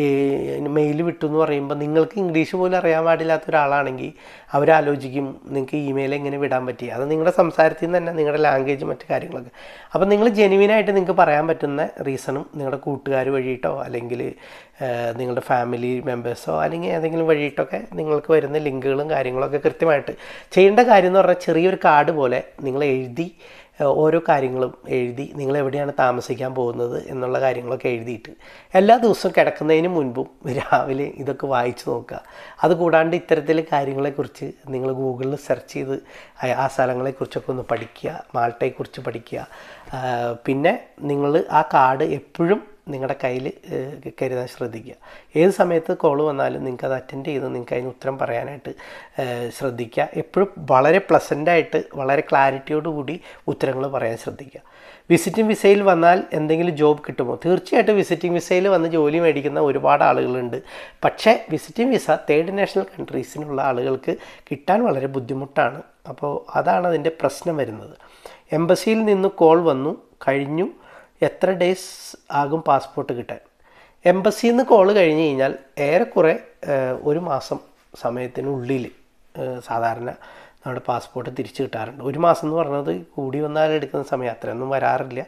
മെയിൽ വിട്ടു എന്ന് പറയുമ്പോൾ നിങ്ങൾക്ക് ഇംഗ്ലീഷ് പോലും അറിയാൻ പാടില്ലാത്ത ഒരാളാണെങ്കിൽ അവരാലോചിക്കും നിങ്ങൾക്ക് ഇമെയിൽ എങ്ങനെ വിടാൻ പറ്റി അത് നിങ്ങളുടെ സംസാരത്തിൽ നിന്ന് തന്നെ നിങ്ങളുടെ ലാംഗ്വേജ് മറ്റു കാര്യങ്ങളൊക്കെ അപ്പോൾ നിങ്ങൾ ജെനുവിനായിട്ട് നിങ്ങൾക്ക് പറയാൻ പറ്റുന്ന റീസണും നിങ്ങളുടെ കൂട്ടുകാർ വഴിയിട്ടോ അല്ലെങ്കിൽ നിങ്ങളുടെ ഫാമിലി മെമ്പേഴ്സോ അല്ലെങ്കിൽ ഏതെങ്കിലും വഴിയിട്ടൊക്കെ നിങ്ങൾക്ക് വരുന്ന ലിങ്കുകളും കാര്യങ്ങളൊക്കെ കൃത്യമായിട്ട് ചെയ്യേണ്ട കാര്യം എന്ന് പറഞ്ഞാൽ ചെറിയൊരു കാർഡ് പോലെ നിങ്ങൾ എഴുതി ഓരോ കാര്യങ്ങളും എഴുതി നിങ്ങൾ എവിടെയാണ് താമസിക്കാൻ പോകുന്നത് എന്നുള്ള കാര്യങ്ങളൊക്കെ എഴുതിയിട്ട് എല്ലാ ദിവസവും കിടക്കുന്നതിന് മുൻപും രാവിലെ ഇതൊക്കെ വായിച്ചു നോക്കുക അതുകൂടാണ്ട് ഇത്തരത്തിലെ കാര്യങ്ങളെക്കുറിച്ച് നിങ്ങൾ ഗൂഗിളിൽ സെർച്ച് ചെയ്ത് ആ സ്ഥലങ്ങളെക്കുറിച്ചൊക്കെ ഒന്ന് പഠിക്കുക മാൾട്ടയെക്കുറിച്ച് പഠിക്കുക പിന്നെ നിങ്ങൾ ആ കാർഡ് എപ്പോഴും നിങ്ങളുടെ കയ്യിൽ കരുതാൻ ശ്രദ്ധിക്കുക ഏത് സമയത്ത് കോൾ വന്നാലും നിങ്ങൾക്ക് അത് അറ്റൻഡ് ചെയ്ത് നിങ്ങൾക്ക് അതിന് ഉത്തരം പറയാനായിട്ട് ശ്രദ്ധിക്കുക എപ്പോഴും വളരെ പ്ലസൻ്റായിട്ട് വളരെ ക്ലാരിറ്റിയോട് കൂടി ഉത്തരങ്ങൾ പറയാൻ ശ്രദ്ധിക്കുക വിസിറ്റിംഗ് വിസയിൽ വന്നാൽ എന്തെങ്കിലും ജോബ് കിട്ടുമോ തീർച്ചയായിട്ടും വിസിറ്റിംഗ് വിസയിൽ വന്ന് ജോലി മേടിക്കുന്ന ഒരുപാട് ആളുകളുണ്ട് പക്ഷേ വിസിറ്റിംഗ് വിസ തേർഡ് നാഷണൽ കൺട്രീസിനുള്ള ആളുകൾക്ക് കിട്ടാൻ വളരെ ബുദ്ധിമുട്ടാണ് അപ്പോൾ അതാണ് അതിൻ്റെ പ്രശ്നം വരുന്നത് എംബസിയിൽ നിന്ന് കോൾ വന്നു കഴിഞ്ഞു എത്ര ഡേയ്സ് ആകും പാസ്പോർട്ട് കിട്ടാൻ എംബസിയിൽ നിന്ന് കോൾ കഴിഞ്ഞ് കഴിഞ്ഞാൽ ഏറെക്കുറെ ഒരു മാസം സമയത്തിനുള്ളിൽ സാധാരണ നമ്മുടെ പാസ്പോർട്ട് തിരിച്ചു കിട്ടാറുണ്ട് ഒരു മാസം എന്ന് പറഞ്ഞത് കൂടി വന്നാൽ എടുക്കുന്ന സമയം അത്രയൊന്നും വരാറില്ല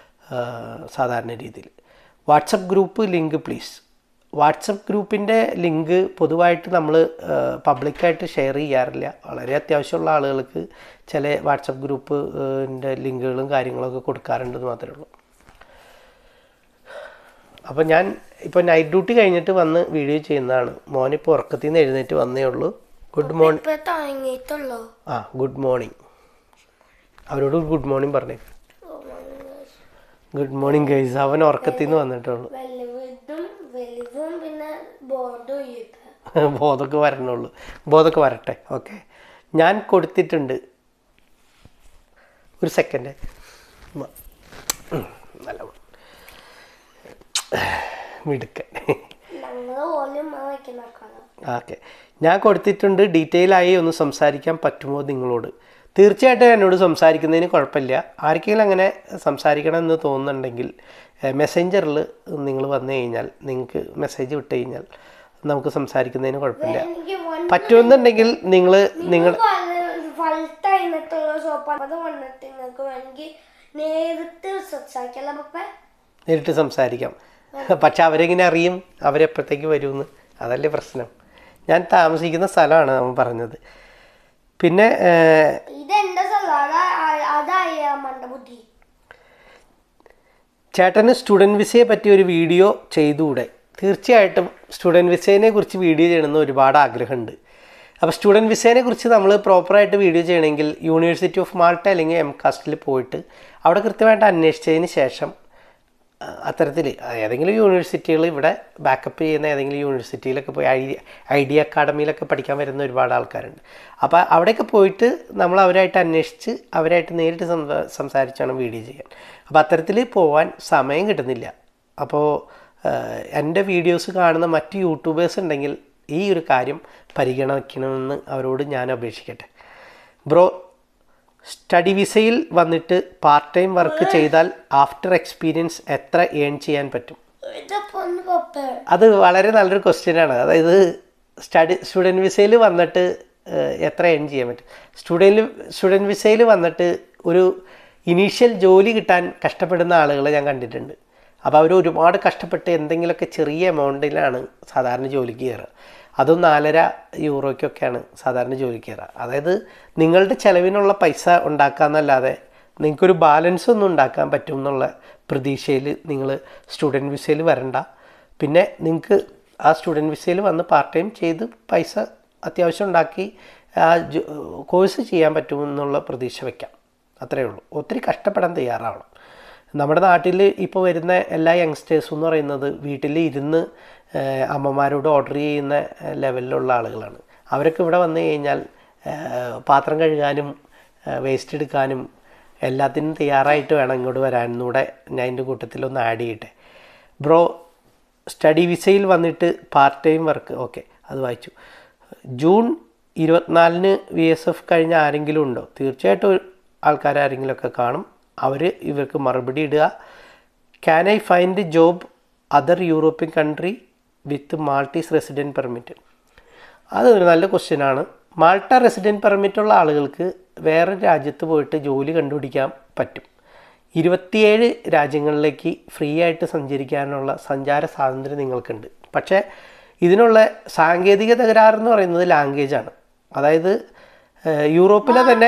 സാധാരണ രീതിയിൽ WhatsApp group link please WhatsApp ഗ്രൂപ്പിൻ്റെ ലിങ്ക് പൊതുവായിട്ട് നമ്മൾ പബ്ലിക്കായിട്ട് ഷെയർ ചെയ്യാറില്ല വളരെ അത്യാവശ്യമുള്ള ആളുകൾക്ക് ചില വാട്സപ്പ് ഗ്രൂപ്പിൻ്റെ ലിങ്കുകളും കാര്യങ്ങളൊക്കെ കൊടുക്കാറുണ്ടെന്ന് മാത്രമേ ഉള്ളൂ അപ്പോൾ ഞാൻ ഇപ്പോൾ നൈറ്റ് ഡ്യൂട്ടി കഴിഞ്ഞിട്ട് വന്ന് വീഡിയോ ചെയ്യുന്നതാണ് മോനിപ്പോൾ ഉറക്കത്തിൽ നിന്ന് എഴുന്നേറ്റ് വന്നേ ഉള്ളൂ ഗുഡ് മോർണിംഗ് ഇപ്പൊ തുടങ്ങിയിട്ടുള്ളൂ ആ ഗുഡ് മോർണിംഗ് അവരോട് ഗുഡ് മോർണിംഗ് പറഞ്ഞേ ഗുഡ് മോർണിംഗ് ഗൈസ് അവൻ ഉറക്കത്തിൽ നിന്ന് വന്നിട്ടുള്ളൂ വലുതും വലുതും പിന്നെ ബോർഡും ഇട്ട് ബോധമൊക്കെ വരണുള്ളൂ ബോധമൊക്കെ വരട്ടെ ഓക്കെ ഞാൻ കൊടുത്തിട്ടുണ്ട് ഒരു സെക്കൻഡ് നല്ല മിടുക്കൻ ഞങ്ങള് പോലും വയ്ക്കുന്ന കാണാം ഓക്കെ ഞാൻ കൊടുത്തിട്ടുണ്ട് ഡീറ്റെയിൽ ആയി ഒന്ന് സംസാരിക്കാൻ പറ്റുമോ നിങ്ങളോട് തീർച്ചയായിട്ടും എന്നോട് സംസാരിക്കുന്നതിന് കുഴപ്പമില്ല ആർക്കെങ്കിലും അങ്ങനെ സംസാരിക്കണം എന്ന് തോന്നുന്നുണ്ടെങ്കിൽ മെസ്സഞ്ചറിൽ നിങ്ങൾ വന്നു കഴിഞ്ഞാൽ നിങ്ങൾക്ക് മെസ്സേജ് വിട്ട് കഴിഞ്ഞാൽ നമുക്ക് സംസാരിക്കുന്നതിന് കുഴപ്പമില്ല എനിക്ക് വൺ പറ്റുമെന്നുണ്ടെങ്കിൽ നിങ്ങൾ നിങ്ങൾ ഫൾട്ടായിട്ടുള്ള ഷോപ്പ് അത് വന്നിട്ട് നിങ്ങൾക്ക് വേണമെങ്കിൽ നേരിട്ട് സംസാരിക്കല്ല പപ്പ നേരിട്ട് സംസാരിക്കാം പക്ഷെ അവരെങ്ങനെ അറിയും അവരെപ്പോഴത്തേക്ക് വരുമെന്ന് അതല്ലേ പ്രശ്നം ഞാൻ താമസിക്കുന്ന സ്ഥലമാണ് നമ്മൾ പറഞ്ഞത് പിന്നെ ഏഹ്, ഇത് എന്റെ സ്ഥലം അതാ അതായ മണ്ടബുദ്ധി ചേട്ടന് സ്റ്റുഡൻറ്റ് വിസയെ പറ്റി ഒരു വീഡിയോ ചെയ്തുകൂടെ തീർച്ചയായിട്ടും സ്റ്റുഡൻറ്റ് വിസേനെ കുറിച്ച് വീഡിയോ ചെയ്യണമെന്ന് ഒരുപാട് ആഗ്രഹമുണ്ട് അപ്പോൾ സ്റ്റുഡൻറ്റ് വിസേനെ കുറിച്ച് നമ്മൾ പ്രോപ്പറായിട്ട് വീഡിയോ ചെയ്യണമെങ്കിൽ യൂണിവേഴ്സിറ്റി ഓഫ് മാൾട്ട അല്ലെങ്കിൽ എം കാസ്റ്റിൽ പോയിട്ട് അവിടെ കൃത്യമായിട്ട് അന്വേഷിച്ചതിന് ശേഷം അത്തരത്തിൽ ഏതെങ്കിലും യൂണിവേഴ്സിറ്റികൾ ഇവിടെ ബാക്കപ്പ് ചെയ്യുന്ന ഏതെങ്കിലും യൂണിവേഴ്സിറ്റിയിലൊക്കെ പോയി ഐ ഐ ഡി അക്കാഡമിയിലൊക്കെ പഠിക്കാൻ വരുന്ന ഒരുപാട് ആൾക്കാരുണ്ട് അപ്പോൾ അവിടെയൊക്കെ പോയിട്ട് നമ്മൾ അവരായിട്ട് അന്വേഷിച്ച് അവരായിട്ട് നേരിട്ട് സംസാ- സംസാരിച്ചാണ് വീഡിയോ ചെയ്യാൻ അപ്പോൾ അത്തരത്തിൽ പോകാൻ സമയം കിട്ടുന്നില്ല അപ്പോൾ എൻ്റെ വീഡിയോസ് കാണുന്ന മറ്റ് യൂട്യൂബേഴ്സ് ഉണ്ടെങ്കിൽ ഈ ഒരു കാര്യം പരിഗണിക്കണമെന്ന് അവരോട് ഞാൻ അപേക്ഷിക്കട്ടെ ബ്രോ സ്റ്റഡി വിസയിൽ വന്നിട്ട് പാർട്ട് ടൈം വർക്ക് ചെയ്താൽ ആഫ്റ്റർ എക്സ്പീരിയൻസ് എത്ര ഏൺ ചെയ്യാൻ പറ്റും ഇതപ്പോ ഒന്ന് പപ്പ അത് വളരെ നല്ലൊരു ക്വസ്റ്റ്യൻ ആണ് അതായത് സ്റ്റഡി സ്റ്റുഡൻറ്റ് വിസയിൽ വന്നിട്ട് ഏഹ്, എത്ര ഏൺ ചെയ്യാൻ പറ്റും സ്റ്റുഡൻറ്റ് സ്റ്റുഡൻറ്റ് വിസയിൽ വന്നിട്ട് ഒരു ഇനീഷ്യൽ ജോലി കിട്ടാൻ കഷ്ടപ്പെടുന്ന ആളുകളെ ഞാൻ കണ്ടിട്ടുണ്ട് അപ്പോൾ അവർ ഒരുപാട് കഷ്ടപ്പെട്ട് എന്തെങ്കിലുമൊക്കെ ചെറിയ എമൗണ്ടിലാണ് സാധാരണ ജോലിക്ക് കയറുക അതും നാലര യൂറോയ്ക്കൊക്കെയാണ് സാധാരണ ജോലിക്ക് കയറുക അതായത് നിങ്ങളുടെ ചിലവിനുള്ള പൈസ ഉണ്ടാക്കാമെന്നല്ലാതെ നിങ്ങൾക്കൊരു ബാലൻസ് ഒന്നും ഉണ്ടാക്കാൻ പറ്റും എന്നുള്ള പ്രതീക്ഷയിൽ നിങ്ങൾ സ്റ്റുഡൻറ്റ് വിസയിൽ വരണ്ട പിന്നെ നിങ്ങൾക്ക് ആ സ്റ്റുഡൻറ്റ് വിസയിൽ വന്ന് പാർട്ട് ടൈം ചെയ്ത് പൈസ അത്യാവശ്യം ഉണ്ടാക്കി ആ കോഴ്സ് ചെയ്യാൻ പറ്റുമെന്നുള്ള പ്രതീക്ഷ വയ്ക്കാം അത്രയേ ഉള്ളൂ ഒത്തിരി കഷ്ടപ്പെടാൻ തയ്യാറാവണം നമ്മുടെ നാട്ടിൽ ഇപ്പോൾ വരുന്ന എല്ലാ യങ്സ്റ്റേഴ്സും എന്ന് പറയുന്നത് വീട്ടിൽ ഇരുന്ന് ഏഹ്, അമ്മമാരോട് ഓർഡർ ചെയ്യുന്ന ഏഹ്, ലെവലിലുള്ള ആളുകളാണ് അവരൊക്കെ ഇവിടെ വന്നു കഴിഞ്ഞാൽ ഏഹ്, പാത്രം കഴുകാനും വേസ്റ്റ് എടുക്കാനും എല്ലാത്തിനും തയ്യാറായിട്ട് വേണം ഇങ്ങോട്ട് വരാനൂടെ ഞാൻ എൻ്റെ കൂട്ടത്തിലൊന്ന് ആഡ് ചെയ്യട്ടെ ബ്രോ സ്റ്റഡി വിസയിൽ വന്നിട്ട് പാർട്ട് ടൈം വർക്ക് ഓക്കെ അത് വായിച്ചു ജൂൺ ഇരുപത്തിനാലിന് വി എസ് എഫ് കഴിഞ്ഞ ആരെങ്കിലും ഉണ്ടോ തീർച്ചയായിട്ടും ഒരു ആൾക്കാർ ആരെങ്കിലുമൊക്കെ കാണും അവർ ഇവർക്ക് മറുപടി ഇടുക can I find job other European country with Maltese resident permit അതൊരു നല്ല ക്വസ്റ്റ്യൻ ആണ് മാൾട്ട റെസിഡൻറ്റ് പെർമിറ്റ് ഉള്ള ആളുകൾക്ക് വേറെ രാജ്യത്ത് പോയിട്ട് ജോലി കണ്ടുപിടിക്കാൻ പറ്റും ഇരുപത്തിയേഴ് രാജ്യങ്ങളിലേക്ക് ഫ്രീ ആയിട്ട് സഞ്ചരിക്കാനുള്ള സഞ്ചാര സ്വാതന്ത്ര്യം നിങ്ങൾക്കുണ്ട് പക്ഷേ ഇതിനുള്ള സാങ്കേതിക തകരാറെന്ന് പറയുന്നത് ലാംഗ്വേജാണ് അതായത് ഏഹ്, യൂറോപ്പിലെ തന്നെ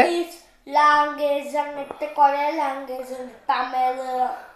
ലാംഗ്വേജ് അങ്ങനത്തെ കൊറേ ലാംഗ്വേജ് ഉണ്ട് തമിഴ്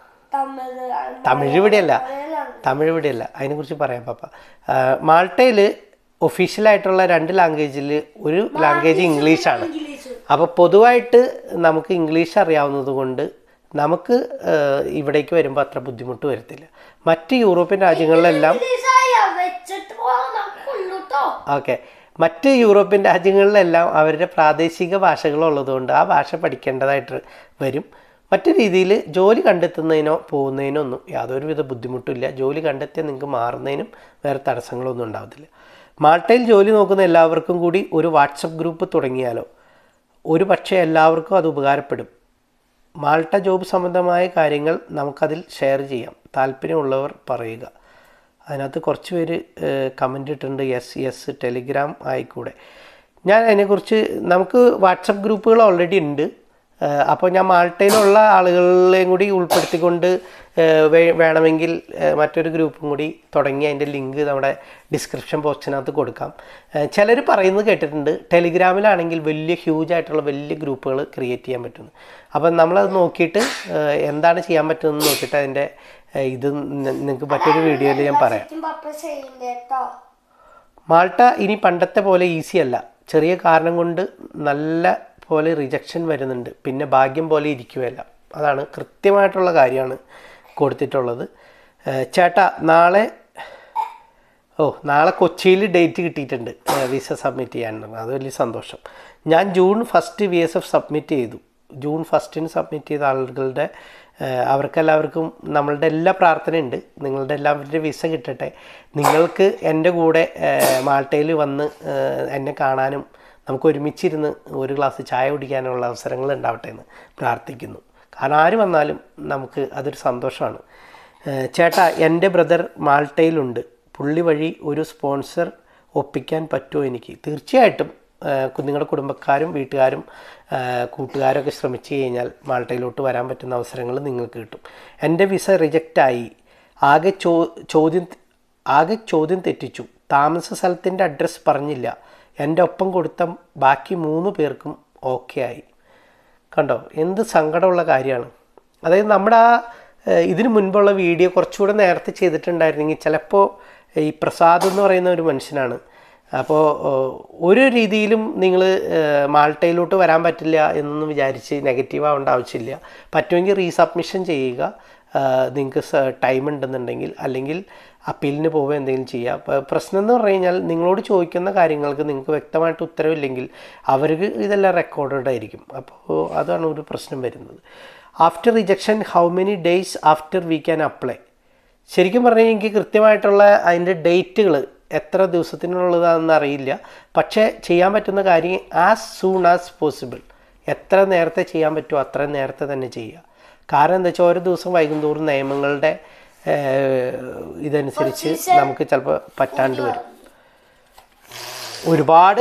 തമിഴ് തമിഴ് ഇവിടെയല്ല കൊറേ language. തമിഴ് ഇവിടെയല്ല അതിനെക്കുറിച്ച് പറയാം പാപ്പ മാൾട്ടയിൽ ഒഫീഷ്യലായിട്ടുള്ള രണ്ട് ലാംഗ്വേജിൽ ഒരു ലാംഗ്വേജ് ഇംഗ്ലീഷാണ് ഇംഗ്ലീഷ് അപ്പോൾ പൊതുവായിട്ട് നമുക്ക് ഇംഗ്ലീഷ് അറിയാവുന്നത് കൊണ്ട് നമുക്ക് ഏഹ്, ഇവിടേക്ക് വരുമ്പോൾ അത്ര ബുദ്ധിമുട്ട് വരത്തില്ല മറ്റ് യൂറോപ്യൻ രാജ്യങ്ങളിലെല്ലാം ഇംഗ്ലീഷായ വെച്ചിട്ട് പോകാൻ നമുക്കുള്ളൂ ട്ടോ ഓക്കെ മറ്റ് യൂറോപ്യൻ രാജ്യങ്ങളിലെല്ലാം അവരുടെ പ്രാദേശിക ഭാഷകളുള്ളതുകൊണ്ട് ആ ഭാഷ പഠിക്കേണ്ടതായിട്ട് വരും മറ്റു രീതിയിൽ ജോലി കണ്ടെത്തുന്നതിനോ പോകുന്നതിനോ ഒന്നും യാതൊരുവിധ ബുദ്ധിമുട്ടില്ല ജോലി കണ്ടെത്തിയാൽ നിങ്ങൾക്ക് മാറുന്നതിനും വേറെ തടസ്സങ്ങളൊന്നും ഉണ്ടാവത്തില്ല മാൾട്ടയിൽ ജോലി നോക്കുന്ന എല്ലാവർക്കും കൂടി ഒരു വാട്സപ്പ് ഗ്രൂപ്പ് തുടങ്ങിയാലോ ഒരു പക്ഷേ എല്ലാവർക്കും അത് ഉപകാരപ്പെടും മാൾട്ട ജോബ് സംബന്ധമായ കാര്യങ്ങൾ നമുക്കതിൽ ഷെയർ ചെയ്യാം താല്പര്യമുള്ളവർ പറയുക അതിനകത്ത് കുറച്ച് പേര് കമൻ്റ് ഇട്ടിട്ടുണ്ട് യെസ് യെസ് ടെലിഗ്രാം ആയിക്കൂടെ ഞാൻ അതിനെക്കുറിച്ച് നമുക്ക് വാട്സപ്പ് ഗ്രൂപ്പുകൾ ഓൾറെഡി ഉണ്ട് ഏഹ് അപ്പോൾ ഞാൻ മാൾട്ടയിലുള്ള ആളുകളെയും കൂടി ഉൾപ്പെടുത്തിക്കൊണ്ട് ഏഹ് വേ- വേണമെങ്കിൽ ഏഹ് മറ്റൊരു ഗ്രൂപ്പും കൂടി തുടങ്ങി അതിൻ്റെ ലിങ്ക് നമ്മുടെ ഡിസ്ക്രിപ്ഷൻ ബോക്സിനകത്ത് കൊടുക്കാം ചിലർ പറയുന്നത് കേട്ടിട്ടുണ്ട് ടെലിഗ്രാമിലാണെങ്കിൽ വലിയ ഹ്യൂജ് ആയിട്ടുള്ള വലിയ ഗ്രൂപ്പുകൾ ക്രിയേറ്റ് ചെയ്യാൻ പറ്റുന്നു അപ്പം നമ്മളത് നോക്കിയിട്ട് ഏഹ് എന്താണ് ചെയ്യാൻ പറ്റുന്നത് നോക്കിയിട്ട് അതിൻ്റെ ഏഹ് ഇത് നിങ്ങൾക്ക് മറ്റൊരു വീഡിയോയിൽ ഞാൻ പറയാം ശരിക്കും പപ്പ ചെയ്യണ്ടേ കേട്ടോ മാൾട്ട ഇനി പണ്ടത്തെ പോലെ ഈസി അല്ല ചെറിയ കാരണം കൊണ്ട് നല്ല പോലെ റിജക്ഷൻ വരുന്നുണ്ട് പിന്നെ ഭാഗ്യം പോലെ ഇരിക്കുകയല്ല അതാണ് കൃത്യമായിട്ടുള്ള കാര്യമാണ് കൊടുത്തിട്ടുള്ളത് ഏഹ് ചേട്ടാ നാളെ ഓ നാളെ കൊച്ചിയിൽ ഡേറ്റ് കിട്ടിയിട്ടുണ്ട് ഏ, വിസ സബ്മിറ്റ് ചെയ്യാനുണ്ട് അത് വലിയ സന്തോഷം ഞാൻ June first V S F submit ചെയ്തു ജൂൺ ഫസ്റ്റിന് സബ്മിറ്റ് ചെയ്ത ആളുകളുടെ ഏ, അവർക്കെല്ലാവർക്കും നമ്മളുടെ എല്ലാ പ്രാർത്ഥനയുണ്ട് നിങ്ങളുടെ എല്ലാവരുടെ വിസ കിട്ടട്ടെ നിങ്ങൾക്ക് എൻ്റെ കൂടെ ഏ, മാൾട്ടയിൽ വന്ന് ഏ, എന്നെ കാണാനും നമുക്ക് ഒരുമിച്ചിരുന്ന് ഒരു ഗ്ലാസ് ചായ കുടിക്കാനുള്ള അവസരങ്ങൾ ഉണ്ടാവട്ടെ എന്ന് പ്രാർത്ഥിക്കുന്നു കാരണം ആര് വന്നാലും നമുക്ക് അതൊരു സന്തോഷമാണ് ഏഹ് ചേട്ടാ എൻ്റെ ബ്രദർ മാൾട്ടയിലുണ്ട് പുള്ളി വഴി ഒരു സ്പോൺസർ ഒപ്പിക്കാൻ പറ്റുമോ എനിക്ക് തീർച്ചയായിട്ടും ഏഹ് കു- നിങ്ങളുടെ കുടുംബക്കാരും വീട്ടുകാരും ഏഹ് കൂട്ടുകാരൊക്കെ ശ്രമിച്ചു കഴിഞ്ഞാൽ മാൾട്ടയിലോട്ട് വരാൻ പറ്റുന്ന അവസരങ്ങൾ നിങ്ങൾക്ക് കിട്ടും എൻ്റെ വിസ റിജക്റ്റായി ആകെ ചോ ചോദ്യം ആകെ ചോദ്യം തെറ്റിച്ചു താമസ സ്ഥലത്തിൻ്റെ അഡ്രസ്സ് പറഞ്ഞില്ല എൻ്റെ ഒപ്പം കൊടുത്ത ബാക്കി മൂന്ന് പേർക്കും ഓക്കെ ആയി കണ്ടോ എന്ത് സങ്കടമുള്ള കാര്യമാണ് അതായത് നമ്മുടെ ആ ഏഹ്, ഇതിന് മുൻപുള്ള വീഡിയോ കുറച്ചുകൂടെ നേരത്തെ ചെയ്തിട്ടുണ്ടായിരുന്നെങ്കിൽ ചിലപ്പോൾ ഈ പ്രസാദ് എന്ന് പറയുന്ന ഒരു മനുഷ്യനാണ് അപ്പോൾ ഏഹ്, ഒരു രീതിയിലും നിങ്ങൾ മാൾട്ടയിലോട്ട് വരാൻ പറ്റില്ല എന്നൊന്നും വിചാരിച്ച് നെഗറ്റീവ് ആവേണ്ട ആവശ്യമില്ല പറ്റുമെങ്കിൽ റീസബ്മിഷൻ ചെയ്യുക നിങ്ങൾക്ക് ടൈം ഉണ്ടെന്നുണ്ടെങ്കിൽ അല്ലെങ്കിൽ അപ്പീലിന് പോവുക എന്തെങ്കിലും ചെയ്യുക അപ്പോൾ പ്രശ്നം എന്ന് പറഞ്ഞു കഴിഞ്ഞാൽ നിങ്ങളോട് ചോദിക്കുന്ന കാര്യങ്ങൾക്ക് നിങ്ങൾക്ക് വ്യക്തമായിട്ട് ഉത്തരവില്ലെങ്കിൽ അവർക്ക് ഇതെല്ലാം റെക്കോർഡഡ് ആയിരിക്കും അപ്പോൾ അതാണ് ഒരു പ്രശ്നം വരുന്നത് after rejection how many days after we can apply ശരിക്കും പറഞ്ഞാൽ എനിക്ക് കൃത്യമായിട്ടുള്ള അതിൻ്റെ ഡേറ്റുകൾ എത്ര ദിവസത്തിനുള്ളതാണെന്ന് അറിയില്ല പക്ഷേ ചെയ്യാൻ പറ്റുന്ന കാര്യം ആസ് സൂൺ ആസ് പോസിബിൾ എത്ര നേരത്തെ ചെയ്യാൻ പറ്റുമോ അത്ര നേരത്തെ തന്നെ ചെയ്യുക കാരണം എന്താ വെച്ചാൽ ഓരോ ദിവസം വൈകുന്തോറും നിയമങ്ങളുടെ ഏഹ്, ഇതനുസരിച്ച് നമുക്ക് ചിലപ്പോൾ പറ്റാണ്ട് വരും ഒരുപാട്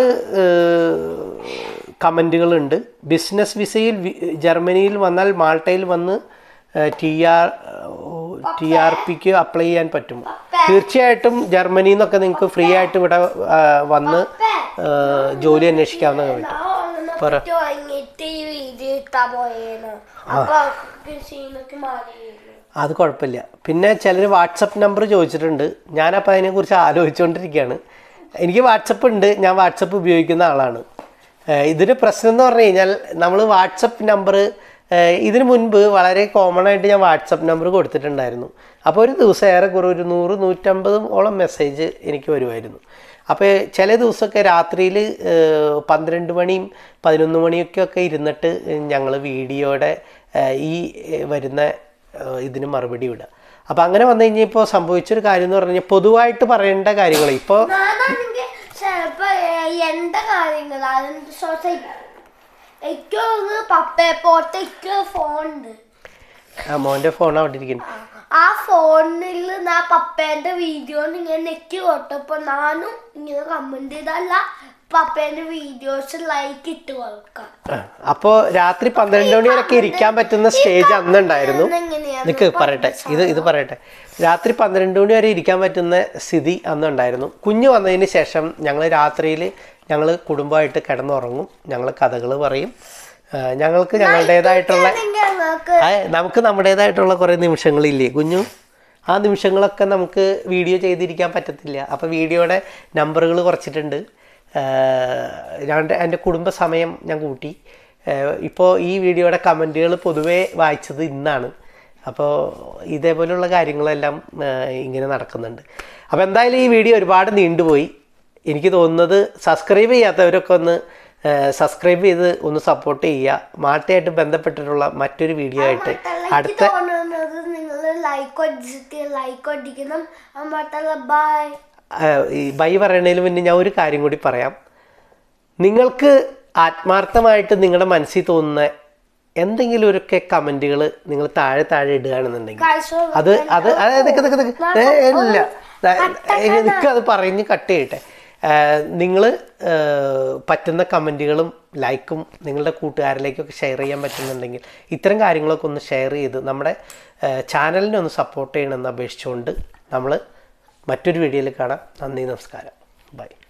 കമൻറ്റുകളുണ്ട് ബിസിനസ് വിസയിൽ വി- ജർമ്മനിയിൽ വന്നാൽ മാൾട്ടയിൽ വന്ന് T R T R pick apply ചെയ്യാൻ പറ്റും തീർച്ചയായിട്ടും ജർമ്മനിയിൽ നിന്നൊക്കെ നിങ്ങൾക്ക് ഫ്രീ ആയിട്ട് ഇവിടെ ആ, വന്ന് ആ, ജോലി അന്വേഷിക്കാവുന്ന പറ്റും പറ. തുടങ്ങിയിട്ട് ഈ വീഡിയോ ഇട്ടാ പോയേന്ന് അപ്പൊ അവർക്ക് സീനൊക്കെ മാറിയിരുന്നു അത് കുഴപ്പമില്ല പിന്നെ ചിലർ വാട്സപ്പ് നമ്പർ ചോദിച്ചിട്ടുണ്ട് ഞാനപ്പോൾ അതിനെക്കുറിച്ച് ആലോചിച്ചുകൊണ്ടിരിക്കുകയാണ് എനിക്ക് വാട്സപ്പ് ഉണ്ട് ഞാൻ വാട്സപ്പ് ഉപയോഗിക്കുന്ന ആളാണ് ഏഹ് ഇതിന് പ്രശ്നം എന്ന് പറഞ്ഞു കഴിഞ്ഞാൽ നമ്മൾ വാട്സപ്പ് നമ്പർ ഇതിന് മുൻപ് വളരെ കോമൺ ആയിട്ട് ഞാൻ വാട്സപ്പ് നമ്പർ കൊടുത്തിട്ടുണ്ടായിരുന്നു അപ്പോൾ ഒരു ദിവസം ഏറെക്കുറെ ഒരു നൂറ് നൂറ്റമ്പതും ഓളം മെസ്സേജ് എനിക്ക് വരുമായിരുന്നു അപ്പോൾ ചില ദിവസമൊക്കെ രാത്രിയിൽ പന്ത്രണ്ട് മണിയും പതിനൊന്ന് മണിയൊക്കെ ഒക്കെ ഇരുന്നിട്ട് ഞങ്ങൾ വീഡിയോയുടെ ഏഹ് ഈ ഏഹ് വരുന്ന ഏഹ് ഇതിന് മറുപടി വിടുക അപ്പം അങ്ങനെ വന്നു കഴിഞ്ഞാൽ ഇപ്പോൾ സംഭവിച്ചൊരു കാര്യം എന്ന് പറഞ്ഞു കഴിഞ്ഞാൽ പൊതുവായിട്ട് പറയേണ്ട കാര്യങ്ങൾ ഇപ്പോൾ ഞാനാണെങ്കിൽ ചിലപ്പോ ഏഹ്, എന്റെ കാര്യങ്ങൾ അതെന്ത് സൊസൈറ്റി എനിക്ക് ഒന്ന് പപ്പയെ പോട്ടെ എനിക്ക് ഫോണുണ്ട് മോൻ്റെ ഫോൺ അവിടെ ഇരിക്കുന്നു ആ ഫോണിൽ ഞാൻ പപ്പേന്റെ വീഡിയോ ഇങ്ങനെ നെക്കി കൊട്ടപ്പോ ഞാനും ഇങ്ങനെ കമന്റ് ചെയ്തല്ല പപ്പേന്റെ വീഡിയോസ് ലൈക്ക് ഇട്ട് കൊടുക്കാം അപ്പോൾ രാത്രി പന്ത്രണ്ട് മണി വരെയൊക്കെ ഇരിക്കാൻ പറ്റുന്ന സ്റ്റേജ് അന്നുണ്ടായിരുന്നു എങ്ങനെയാണ് നിക്ക് പറയട്ടെ ഇത് ഇത് പറയട്ടെ രാത്രി പന്ത്രണ്ട് മണി വരെ ഇരിക്കാൻ പറ്റുന്ന സ്ഥിതി അന്നുണ്ടായിരുന്നു കുഞ്ഞ് വന്നതിന് ശേഷം ഞങ്ങൾ രാത്രിയിൽ ഞങ്ങൾ കുടുംബമായിട്ട് കിടന്നുറങ്ങും ഞങ്ങൾ കഥകൾ പറയും ആ, ഞങ്ങൾക്ക് ഞങ്ങളുടേതായിട്ടുള്ള ഞങ്ങൾക്ക് ആ, നമുക്ക് നമ്മുടേതായിട്ടുള്ള കുറേ നിമിഷങ്ങളില്ലേ കുഞ്ഞു ആ നിമിഷങ്ങളൊക്കെ നമുക്ക് വീഡിയോ ചെയ്തിരിക്കാൻ പറ്റത്തില്ല അപ്പോൾ വീഡിയോയുടെ നമ്പറുകൾ കുറച്ചിട്ടുണ്ട് ഞാൻ എൻ്റെ കുടുംബ സമയം ഞാൻ കൂട്ടി ഇപ്പോൾ ഈ വീഡിയോയുടെ കമൻറ്റുകൾ പൊതുവേ വായിച്ചത് ഇന്നാണ് അപ്പോൾ ഇതേപോലെയുള്ള കാര്യങ്ങളെല്ലാം ആ, ഇങ്ങനെ നടക്കുന്നുണ്ട് അപ്പോൾ എന്തായാലും ഈ വീഡിയോ ഒരുപാട് നീണ്ടുപോയി എനിക്ക് തോന്നുന്നത് സബ്സ്ക്രൈബ് ചെയ്യാത്തവരൊക്കെ ഒന്ന് സബ്സ്ക്രൈബ് ചെയ്ത് ഒന്ന് സപ്പോർട്ട് ചെയ്യുക മാട്ടയായിട്ട് ബന്ധപ്പെട്ടിട്ടുള്ള മറ്റൊരു വീഡിയോ ആയിട്ട് എനിക്ക് അടുത്ത തോന്നുന്നത് നിങ്ങൾ ലൈക്ക് അടിച്ചിട്ട് ലൈക്ക് അടിക്കണം അമ്മട്ടുള്ള ബൈ ആ, ഈ ബൈ പറയണതിന് മുന്നേ ഞാൻ ഒരു കാര്യം കൂടി പറയാം നിങ്ങൾക്ക് ആത്മാർത്ഥമായിട്ട് നിങ്ങളുടെ മനസ്സിൽ തോന്നുന്ന എന്തെങ്കിലും ഒരുക്കെ കമൻറ്റുകൾ നിങ്ങൾ താഴെ താഴെ ഇടുകയാണെന്നുണ്ടെങ്കിൽ അത് അത് അതായത് നിക്ക് നിക്ക് നിക്ക്. ഏ, ഇല്ല എനിക്ക് അത് പറഞ്ഞ് കട്ട് ചെയ്യട്ടെ നിങ്ങൾ പറ്റുന്ന കമൻറ്റുകളും ലൈക്കും നിങ്ങളുടെ കൂട്ടുകാരിലേക്കൊക്കെ ഷെയർ ചെയ്യാൻ പറ്റുന്നുണ്ടെങ്കിൽ ഇത്തരം കാര്യങ്ങളൊക്കെ ഒന്ന് ഷെയർ ചെയ്ത് നമ്മുടെ ചാനലിനെ ഒന്ന് സപ്പോർട്ട് ചെയ്യണമെന്ന് അപേക്ഷിച്ചുകൊണ്ട് നമ്മൾ മറ്റൊരു വീഡിയോയിൽ കാണാം നന്ദി നമസ്കാരം ബൈ